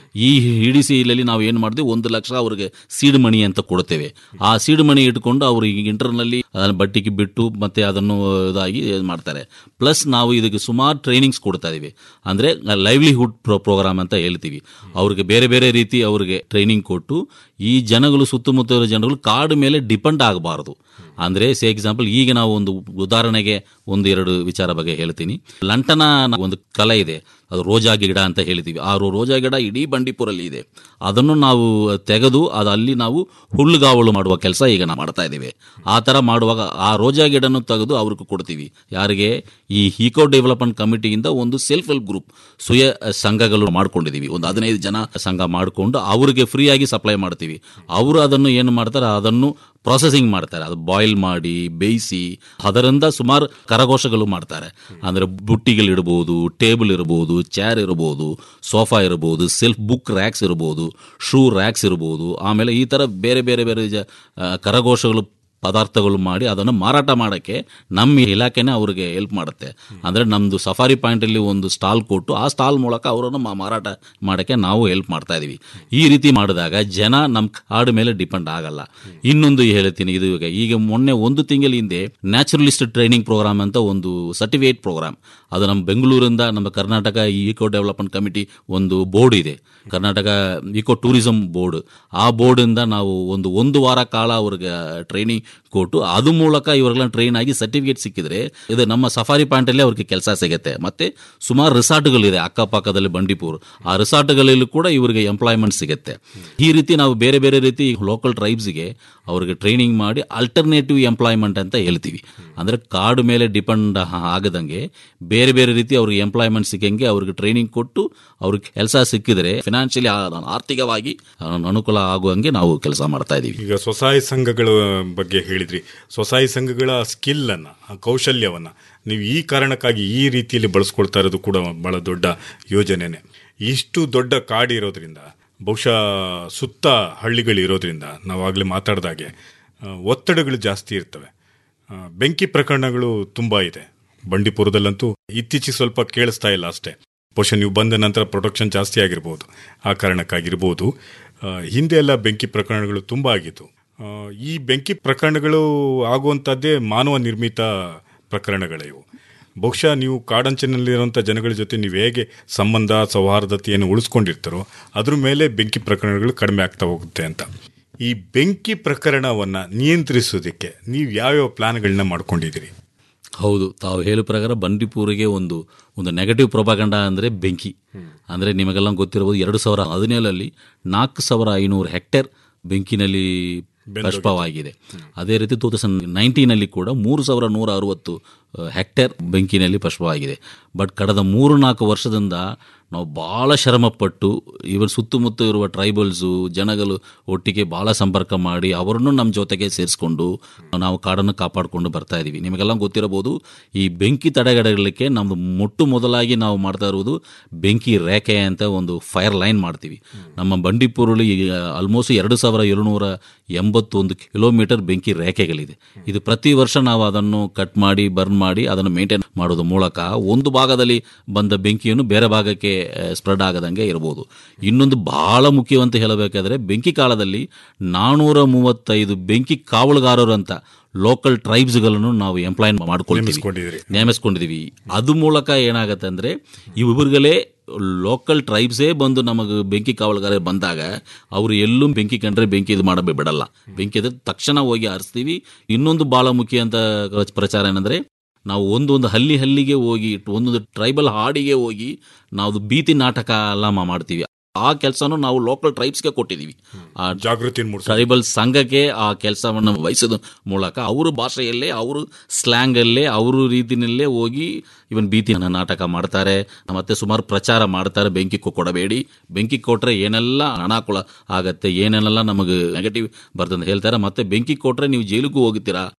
ಈ ಇಡಿ ಸಿಲಲ್ಲಿ ನಾವು ಏನು ಮಾಡ್ತೀವಿ ಒಂದು ಲಕ್ಷ ಅವ್ರಿಗೆ ಸೀಡ್ ಮಣಿ ಅಂತ ಕೊಡ್ತೇವೆ ಆ ಸೀಡ್ ಮಣಿ ಇಟ್ಕೊಂಡು ಅವರು ಈಗ ಇಂಟರ್ನಲ್ಲಿ ಅದನ್ನು ಬಟ್ಟಿಗೆ ಬಿಟ್ಟು ಮತ್ತೆ ಅದನ್ನು ಇದಾಗಿ ಇದ್ ಮಾಡ್ತಾರೆ ಪ್ಲಸ್ ನಾವು ಇದಕ್ಕೆ ಸುಮಾರು ಟ್ರೈನಿಂಗ್ಸ್ ಕೊಡ್ತಾ ಇದೀವಿ ಅಂದರೆ ಲೈವ್ಲಿಹುಡ್ ಪ್ರೋ ಪ್ರೋಗ್ರಾಮ್ ಅಂತ ಹೇಳ್ತೀವಿ ಅವ್ರಿಗೆ ಬೇರೆ ಬೇರೆ ರೀತಿ ಅವ್ರಿಗೆ ಟ್ರೈನಿಂಗ್ ಕೊಟ್ಟು ಈ ಜನಗಳು ಸುತ್ತಮುತ್ತ ಇರೋ ಜನಗಳು ಕಾಡು ಮೇಲೆ ಡಿಪೆಂಡ್ ಆಗಬಾರ್ದು ಅಂದರೆ ಸೇ ಎಕ್ಸಾಂಪಲ್ ಈಗ ನಾವು ಒಂದು ಉದಾಹರಣೆಗೆ ಒಂದು ಎರಡು ವಿಚಾರ ಬಗ್ಗೆ ಹೇಳ್ತೀನಿ ಲಂಟನ ಒಂದು ಕಲೆ ಇದೆ ಅದು ರೋಜಾ ಗಿಡ ಅಂತ ಹೇಳ್ತೀವಿ ಆ ರೋ- ರೋಜಾ ಗಿಡ ಇಡೀ ಬಂಡೀಪುರಲ್ಲಿ ಇದೆ ಅದನ್ನು ನಾವು ತೆಗೆದು ಅದು ಅಲ್ಲಿ ನಾವು ಹುಲ್ಲುಗಾವಲು ಮಾಡುವ ಕೆಲಸ ಈಗ ನಾವು ಮಾಡ್ತಾ ಇದ್ದೀವಿ ಆ ಥರ ಮಾಡುವಾಗ ಆ ರೋಜಾ ಗಿಡನು ತೆಗೆದು ಅವ್ರಿಗೆ ಕೊಡ್ತೀವಿ ಯಾರಿಗೆ ಈ ಈಕೋ ಡೆವಲಪ್ಮೆಂಟ್ ಕಮಿಟಿಯಿಂದ ಒಂದು ಸೆಲ್ಫ್ ಹೆಲ್ಪ್ ಗ್ರೂಪ್ ಸ್ವಯ ಸಂಘಗಳು ಮಾಡ್ಕೊಂಡಿದ್ದೀವಿ ಒಂದು ಹದಿನೈದು ಜನ ಸಂಘ ಮಾಡಿಕೊಂಡು ಅವರಿಗೆ ಫ್ರೀಯಾಗಿ ಸಪ್ಲೈ ಮಾಡ್ತೀವಿ ಅವರು ಅದನ್ನು ಏನು ಮಾಡ್ತಾರೆ ಅದನ್ನು ಪ್ರೊಸೆಸಿಂಗ್ ಮಾಡ್ತಾರೆ ಅದು ಬಾಯ್ಲ್ ಮಾಡಿ ಬೇಯಿಸಿ ಅದರಿಂದ ಸುಮಾರು ಕರಗೋಶಗಳು ಮಾಡ್ತಾರೆ ಅಂದರೆ ಬುಟ್ಟಿಗಳು ಇರ್ಬೋದು ಟೇಬಲ್ ಇರ್ಬೋದು ಚೇರ್ ಇರ್ಬೋದು ಸೋಫಾ ಇರ್ಬೋದು ಸೆಲ್ಫ್ ಬುಕ್ ರ್ಯಾಕ್ಸ್ ಇರ್ಬೋದು ಶೂ ರ್ಯಾಕ್ಸ್ ಇರ್ಬೋದು ಆಮೇಲೆ ಈ ಥರ ಬೇರೆ ಬೇರೆ ಬೇರೆ ಜ ಆ, ಕರಗೋಶಗಳು ಪದಾರ್ಥಗಳು ಮಾಡಿ ಅದನ್ನು ಮಾರಾಟ ಮಾಡೋಕ್ಕೆ ನಮ್ಮ ಇಲಾಖೆನೇ ಅವರಿಗೆ ಹೆಲ್ಪ್ ಮಾಡುತ್ತೆ ಅಂದರೆ ನಮ್ಮದು ಸಫಾರಿ ಪಾಯಿಂಟಲ್ಲಿ ಒಂದು ಸ್ಟಾಲ್ ಕೊಟ್ಟು ಆ ಸ್ಟಾಲ್ ಮೂಲಕ ಅವರನ್ನು ಮಾ- ಮಾರಾಟ ಮಾಡೋಕ್ಕೆ ನಾವು ಹೆಲ್ಪ್ ಮಾಡ್ತಾ ಇದ್ದೀವಿ ಈ ರೀತಿ ಮಾಡಿದಾಗ ಜನ ನಮ್ಮ ಕಾಡು ಮೇಲೆ ಡಿಪೆಂಡ್ ಆಗಲ್ಲ ಇನ್ನೊಂದು ಹೇಳ್ತೀನಿ ಇದು ಈಗ ಈಗ ಮೊನ್ನೆ ಒಂದು ತಿಂಗಳ ಹಿಂದೆ ನ್ಯಾಚುರಲಿಸ್ಟ್ ಟ್ರೈನಿಂಗ್ ಪ್ರೋಗ್ರಾಮ್ ಅಂತ ಒಂದು ಸರ್ಟಿಫಿಕೇಟ್ ಪ್ರೋಗ್ರಾಮ್ ಅದು ನಮ್ಮ ಬೆಂಗಳೂರಿಂದ ನಮ್ಮ ಕರ್ನಾಟಕ ಈಕೋ ಡೆವಲಪ್ಮೆಂಟ್ ಕಮಿಟಿ ಒಂದು ಬೋರ್ಡ್ ಇದೆ ಕರ್ನಾಟಕ ಈಕೋ ಟೂರಿಸಂ ಬೋರ್ಡ್ ಆ ಬೋರ್ಡಿಂದ ನಾವು ಒಂದು ಒಂದು ವಾರ ಕಾಲ ಅವ್ರಿಗೆ ಟ್ರೈನಿಂಗ್ ಕೊಟ್ಟು ಅದು ಮೂಲಕ ಇವ್ರಿಗೆಲ್ಲ ಟ್ರೈನ್ ಆಗಿ ಸರ್ಟಿಫಿಕೇಟ್ ಸಿಕ್ಕಿದ್ರೆ ಇದು ನಮ್ಮ ಸಫಾರಿ ಪಾಯಿಂಟಲ್ಲಿ ಅವ್ರಿಗೆ ಕೆಲಸ ಸಿಗುತ್ತೆ ಮತ್ತೆ ಸುಮಾರು ರಿಸಾರ್ಟ್ಗಳಿದೆ ಅಕ್ಕಪಕ್ಕದಲ್ಲಿ ಬಂಡೀಪುರ್ ಆ ರಿಸಾರ್ಟ್ಗಳಲ್ಲಿ ಕೂಡ ಇವರಿಗೆ ಎಂಪ್ಲಾಯ್ಮೆಂಟ್ ಸಿಗುತ್ತೆ ಈ ರೀತಿ ನಾವು ಬೇರೆ ಬೇರೆ ರೀತಿ ಲೋಕಲ್ ಟ್ರೈಬ್ಸ್ಗೆ ಅವ್ರಿಗೆ ಟ್ರೈನಿಂಗ್ ಮಾಡಿ ಅಲ್ಟರ್ನೇಟಿವ್ ಎಂಪ್ಲಾಯ್ಮೆಂಟ್ ಅಂತ ಹೇಳ್ತೀವಿ ಅಂದರೆ ಕಾಡು ಮೇಲೆ ಡಿಪೆಂಡ್ ಆಗದಂಗೆ ಬೇರೆ ಬೇರೆ ರೀತಿ ಅವ್ರಿಗೆ ಎಂಪ್ಲಾಯ್ಮೆಂಟ್ ಸಿಕ್ಕಂಗೆ ಅವ್ರಿಗೆ ಟ್ರೈನಿಂಗ್ ಕೊಟ್ಟು ಅವ್ರಿಗೆ ಕೆಲಸ ಸಿಕ್ಕಿದ್ರೆ ಫಿನಾನ್ಷಿಯಲಿ ಆರ್ಥಿಕವಾಗಿ ಅನುಕೂಲ ಆಗುವಂಗೆ ನಾವು ಕೆಲಸ ಮಾಡ್ತಾ ಇದ್ದೀವಿ ಈಗ ಸ್ವಸಹಾಯ ಸಂಘಗಳ ಬಗ್ಗೆ ಹೇಳಿದ್ರಿ ಸ್ವಸಹಾಯ ಸಂಘಗಳ ಸ್ಕಿಲ್ ಅನ್ನ ಆ ಕೌಶಲ್ಯವನ್ನ ನೀವು ಈ ಕಾರಣಕ್ಕಾಗಿ ಈ ರೀತಿಯಲ್ಲಿ ಬಳಸ್ಕೊಳ್ತಾ ಇರೋದು ಕೂಡ ಬಹಳ ದೊಡ್ಡ ಯೋಜನೆನೆ ಇಷ್ಟು ದೊಡ್ಡ ಕಾಡು ಇರೋದ್ರಿಂದ ಬಹುಶಃ ಸುತ್ತ ಹಳ್ಳಿಗಳು ಇರೋದ್ರಿಂದ ನಾವಾಗಲೇ ಮಾತಾಡ್ದಾಗೆ ಆ, ಒತ್ತಡಗಳು ಜಾಸ್ತಿ ಇರ್ತವೆ ಆ, ಬೆಂಕಿ ಪ್ರಕರಣಗಳು ತುಂಬಾ ಇದೆ ಬಂಡೀಪುರದಲ್ಲಂತೂ ಇತ್ತೀಚೆಗೆ ಸ್ವಲ್ಪ ಕೇಳಿಸ್ತಾ ಇಲ್ಲ ಅಷ್ಟೇ ಬಹುಶಃ ನೀವು ಬಂದ ನಂತರ ಪ್ರೊಟೆಕ್ಷನ್ ಜಾಸ್ತಿ ಆಗಿರ್ಬೋದು ಆ ಕಾರಣಕ್ಕಾಗಿರ್ಬೋದು ಆ, ಹಿಂದೆ ಎಲ್ಲ ಬೆಂಕಿ ಪ್ರಕರಣಗಳು ತುಂಬ ಆಗಿತ್ತು ಆ, ಈ ಬೆಂಕಿ ಪ್ರಕರಣಗಳು ಆಗುವಂಥದ್ದೇ ಮಾನವ ನಿರ್ಮಿತ ಪ್ರಕರಣಗಳಿವು ಬಹುಶಃ ನೀವು ಕಾಡಂಚಿನಲ್ಲಿರುವಂಥ ಜನಗಳ ಜೊತೆ ನೀವು ಹೇಗೆ ಸಂಬಂಧ ಸೌಹಾರ್ದತೆಯನ್ನು ಉಳಿಸ್ಕೊಂಡಿರ್ತಾರೋ ಅದ್ರ ಮೇಲೆ ಬೆಂಕಿ ಪ್ರಕರಣಗಳು ಕಡಿಮೆ ಆಗ್ತಾ ಹೋಗುತ್ತೆ ಅಂತ ಈ ಬೆಂಕಿ ಪ್ರಕರಣವನ್ನು ನಿಯಂತ್ರಿಸೋದಕ್ಕೆ ನೀವು ಯಾವ್ಯಾವ ಪ್ಲಾನ್ಗಳನ್ನ ಮಾಡ್ಕೊಂಡಿದ್ದೀರಿ ಹೌದು ತಾವು ಹೇಳೋ ಪ್ರಕಾರ ಬಂಡೀಪುರಿಗೆ ಒಂದು ಒಂದು ನೆಗೆಟಿವ್ ಪ್ರೊಪಾಗಂಡ ಅಂದರೆ ಬೆಂಕಿ ಅಂದರೆ ನಿಮಗೆಲ್ಲ ಗೊತ್ತಿರಬಹುದು ಎರಡು ಸಾವಿರ ಹದಿನೇಳರಲ್ಲಿ ನಾಲ್ಕು ಸಾವಿರ ಐನೂರು ಹೆಕ್ಟೇರ್ ಬೆಂಕಿನಲ್ಲಿ ಭಸ್ಮವಾಗಿದೆ ಅದೇ ರೀತಿ ಟೂ ತೌಸಂಡ್ ನೈನ್ಟೀನಲ್ಲಿ ಕೂಡ ಮೂರು ಸಾವಿರ ನೂರ ಅರವತ್ತು ಹೆಕ್ಟೇರ್ ಬೆಂಕಿನಲ್ಲಿ ಭಸ್ಮವಾಗಿದೆ ಬಟ್ ಕಳೆದ ಮೂರು ನಾಲ್ಕು ವರ್ಷದಿಂದ ನಾವು ಭಾಳ ಶ್ರಮಪಟ್ಟು ಇವನ್ ಸುತ್ತಮುತ್ತ ಇರುವ ಟ್ರೈಬಲ್ಸು ಜನಗಳು ಒಟ್ಟಿಗೆ ಭಾಳ ಸಂಪರ್ಕ ಮಾಡಿ ಅವರನ್ನು ನಮ್ಮ ಜೊತೆಗೆ ಸೇರಿಸ್ಕೊಂಡು ನಾವು ಕಾಡನ್ನು ಕಾಪಾಡಿಕೊಂಡು ಬರ್ತಾ ಇದ್ದೀವಿ ನಿಮಗೆಲ್ಲ ಗೊತ್ತಿರಬಹುದು ಈ ಬೆಂಕಿ ತಡೆಗಟ್ಟಲಿಕ್ಕೆ ನಮ್ಮದು ಮೊಟ್ಟು ಮೊದಲಾಗಿ ನಾವು ಮಾಡ್ತಾ ಇರುವುದು ಬೆಂಕಿ ರೇಖೆ ಅಂತ ಒಂದು ಫೈರ್ ಲೈನ್ ಮಾಡ್ತೀವಿ ನಮ್ಮ ಬಂಡೀಪುರಲ್ಲಿ ಆಲ್ಮೋಸ್ಟ್ ಎರಡು ಸಾವಿರ ಏಳುನೂರ ಎಂಬತ್ತೊಂದು ಕಿಲೋಮೀಟರ್ ಬೆಂಕಿ ರೇಖೆಗಳಿದೆ ಇದು ಪ್ರತಿ ವರ್ಷ ನಾವು ಅದನ್ನು ಕಟ್ ಮಾಡಿ ಬರ್ನ್ ಮಾಡಿ ಅದನ್ನು ಮೇಂಟೈನ್ ಮಾಡೋದ್ರ ಮೂಲಕ ಒಂದು ಭಾಗದಲ್ಲಿ ಬಂದ ಬೆಂಕಿಯನ್ನು ಬೇರೆ ಭಾಗಕ್ಕೆ ಸ್ಪ್ರೆಡ್ ಆಗದಂಗೆ ಇರಬಹುದು ಇನ್ನೊಂದು ಬಹಳ ಮುಖ್ಯವಂತ ಹೇಳಬೇಕಾದ್ರೆ ಬೆಂಕಿ ಕಾಲದಲ್ಲಿ ನಾನೂರ ಮೂವತ್ತೈದು ಬೆಂಕಿ ಕಾವಲುಗಾರರು ಅಂತ ಲೋಕಲ್ ಟ್ರೈಬ್ಸ್ಗಳನ್ನು ನಾವು ಎಂಪ್ಲಾಯ್ ಮಾಡ್ಕೊಳ್ತೀವಿ ನೇಮಿಸ್ಕೊಂಡಿದ್ದೀರಿ. ನೇಮಿಸ್ಕೊಂಡಿದ್ದೀವಿ ಅದು ಮೂಲಕ ಏನಾಗತ್ತೆ ಅಂದರೆ ಇವರಿಗಲೇ ಲೋಕಲ್ ಟ್ರೈಬ್ಸೇ ಬಂದು ನಮಗೆ ಬೆಂಕಿ ಕಾವಲುಗಾರ ಬಂದಾಗ ಅವರು ಎಲ್ಲೂ ಬೆಂಕಿ ಕಂಡ್ರೆ ಬೆಂಕಿ ಇದು ಮಾಡಬೇ ಬಿಡಲ್ಲ ಬೆಂಕಿ ಇದ್ರೆ ತಕ್ಷಣ ಹೋಗಿ ಹರಿಸ್ತೀವಿ ಇನ್ನೊಂದು ಭಾಳ ಮುಖ್ಯ ಅಂತ ಪ್ರಚಾರ ಏನಂದರೆ ನಾವು ಒಂದೊಂದು ಹಳ್ಳಿ ಹಳ್ಳಿಗೆ ಹೋಗಿ ಒಂದೊಂದು ಟ್ರೈಬಲ್ ಹಾಡಿಗೆ ಹೋಗಿ ನಾವು ಬೀತಿ ನಾಟಕ ಎಲ್ಲ ಮಾ- ಮಾಡ್ತೀವಿ ಆ ಕೆಲಸನೂ ನಾವು ಲೋಕಲ್ ಟ್ರೈಬ್ಸ್ಗೆ ಕೊಟ್ಟಿದ್ದೀವಿ ಆ ಜಾಗೃತಿ ಮೂಡಿಸ ಟ್ರೈಬಲ್ ಸಂಘಕ್ಕೆ ಆ ಕೆಲಸವನ್ನು ವಹಿಸೋದ ಮೂಲಕ ಅವ್ರ ಭಾಷೆಯಲ್ಲೇ ಅವರು ಸ್ಲ್ಯಾಂಗಲ್ಲೇ ಅವ್ರ ರೀತಿಯಲ್ಲೇ ಹೋಗಿ ಇವನ್ ಭೀತಿ ನಾಟಕ ಮಾಡ್ತಾರೆ ಮತ್ತೆ ಸುಮಾರು ಪ್ರಚಾರ ಮಾಡ್ತಾರೆ ಬೆಂಕಿ ಕೊ- ಕೊಡಬೇಡಿ ಬೆಂಕಿ ಕೊಟ್ರೆ ಏನೆಲ್ಲ ಅನಾಕೂಲ ಆಗತ್ತೆ ಏನೇನೆಲ್ಲ ನಮಗೆ ನೆಗೆಟಿವ್ ಬರ್ತಂತ ಹೇಳ್ತಾರೆ ಮತ್ತೆ ಬೆಂಕಿ ಕೊಟ್ರೆ ನೀವು ಜೈಲಿಗೂ ಹೋಗ್ತೀರಾ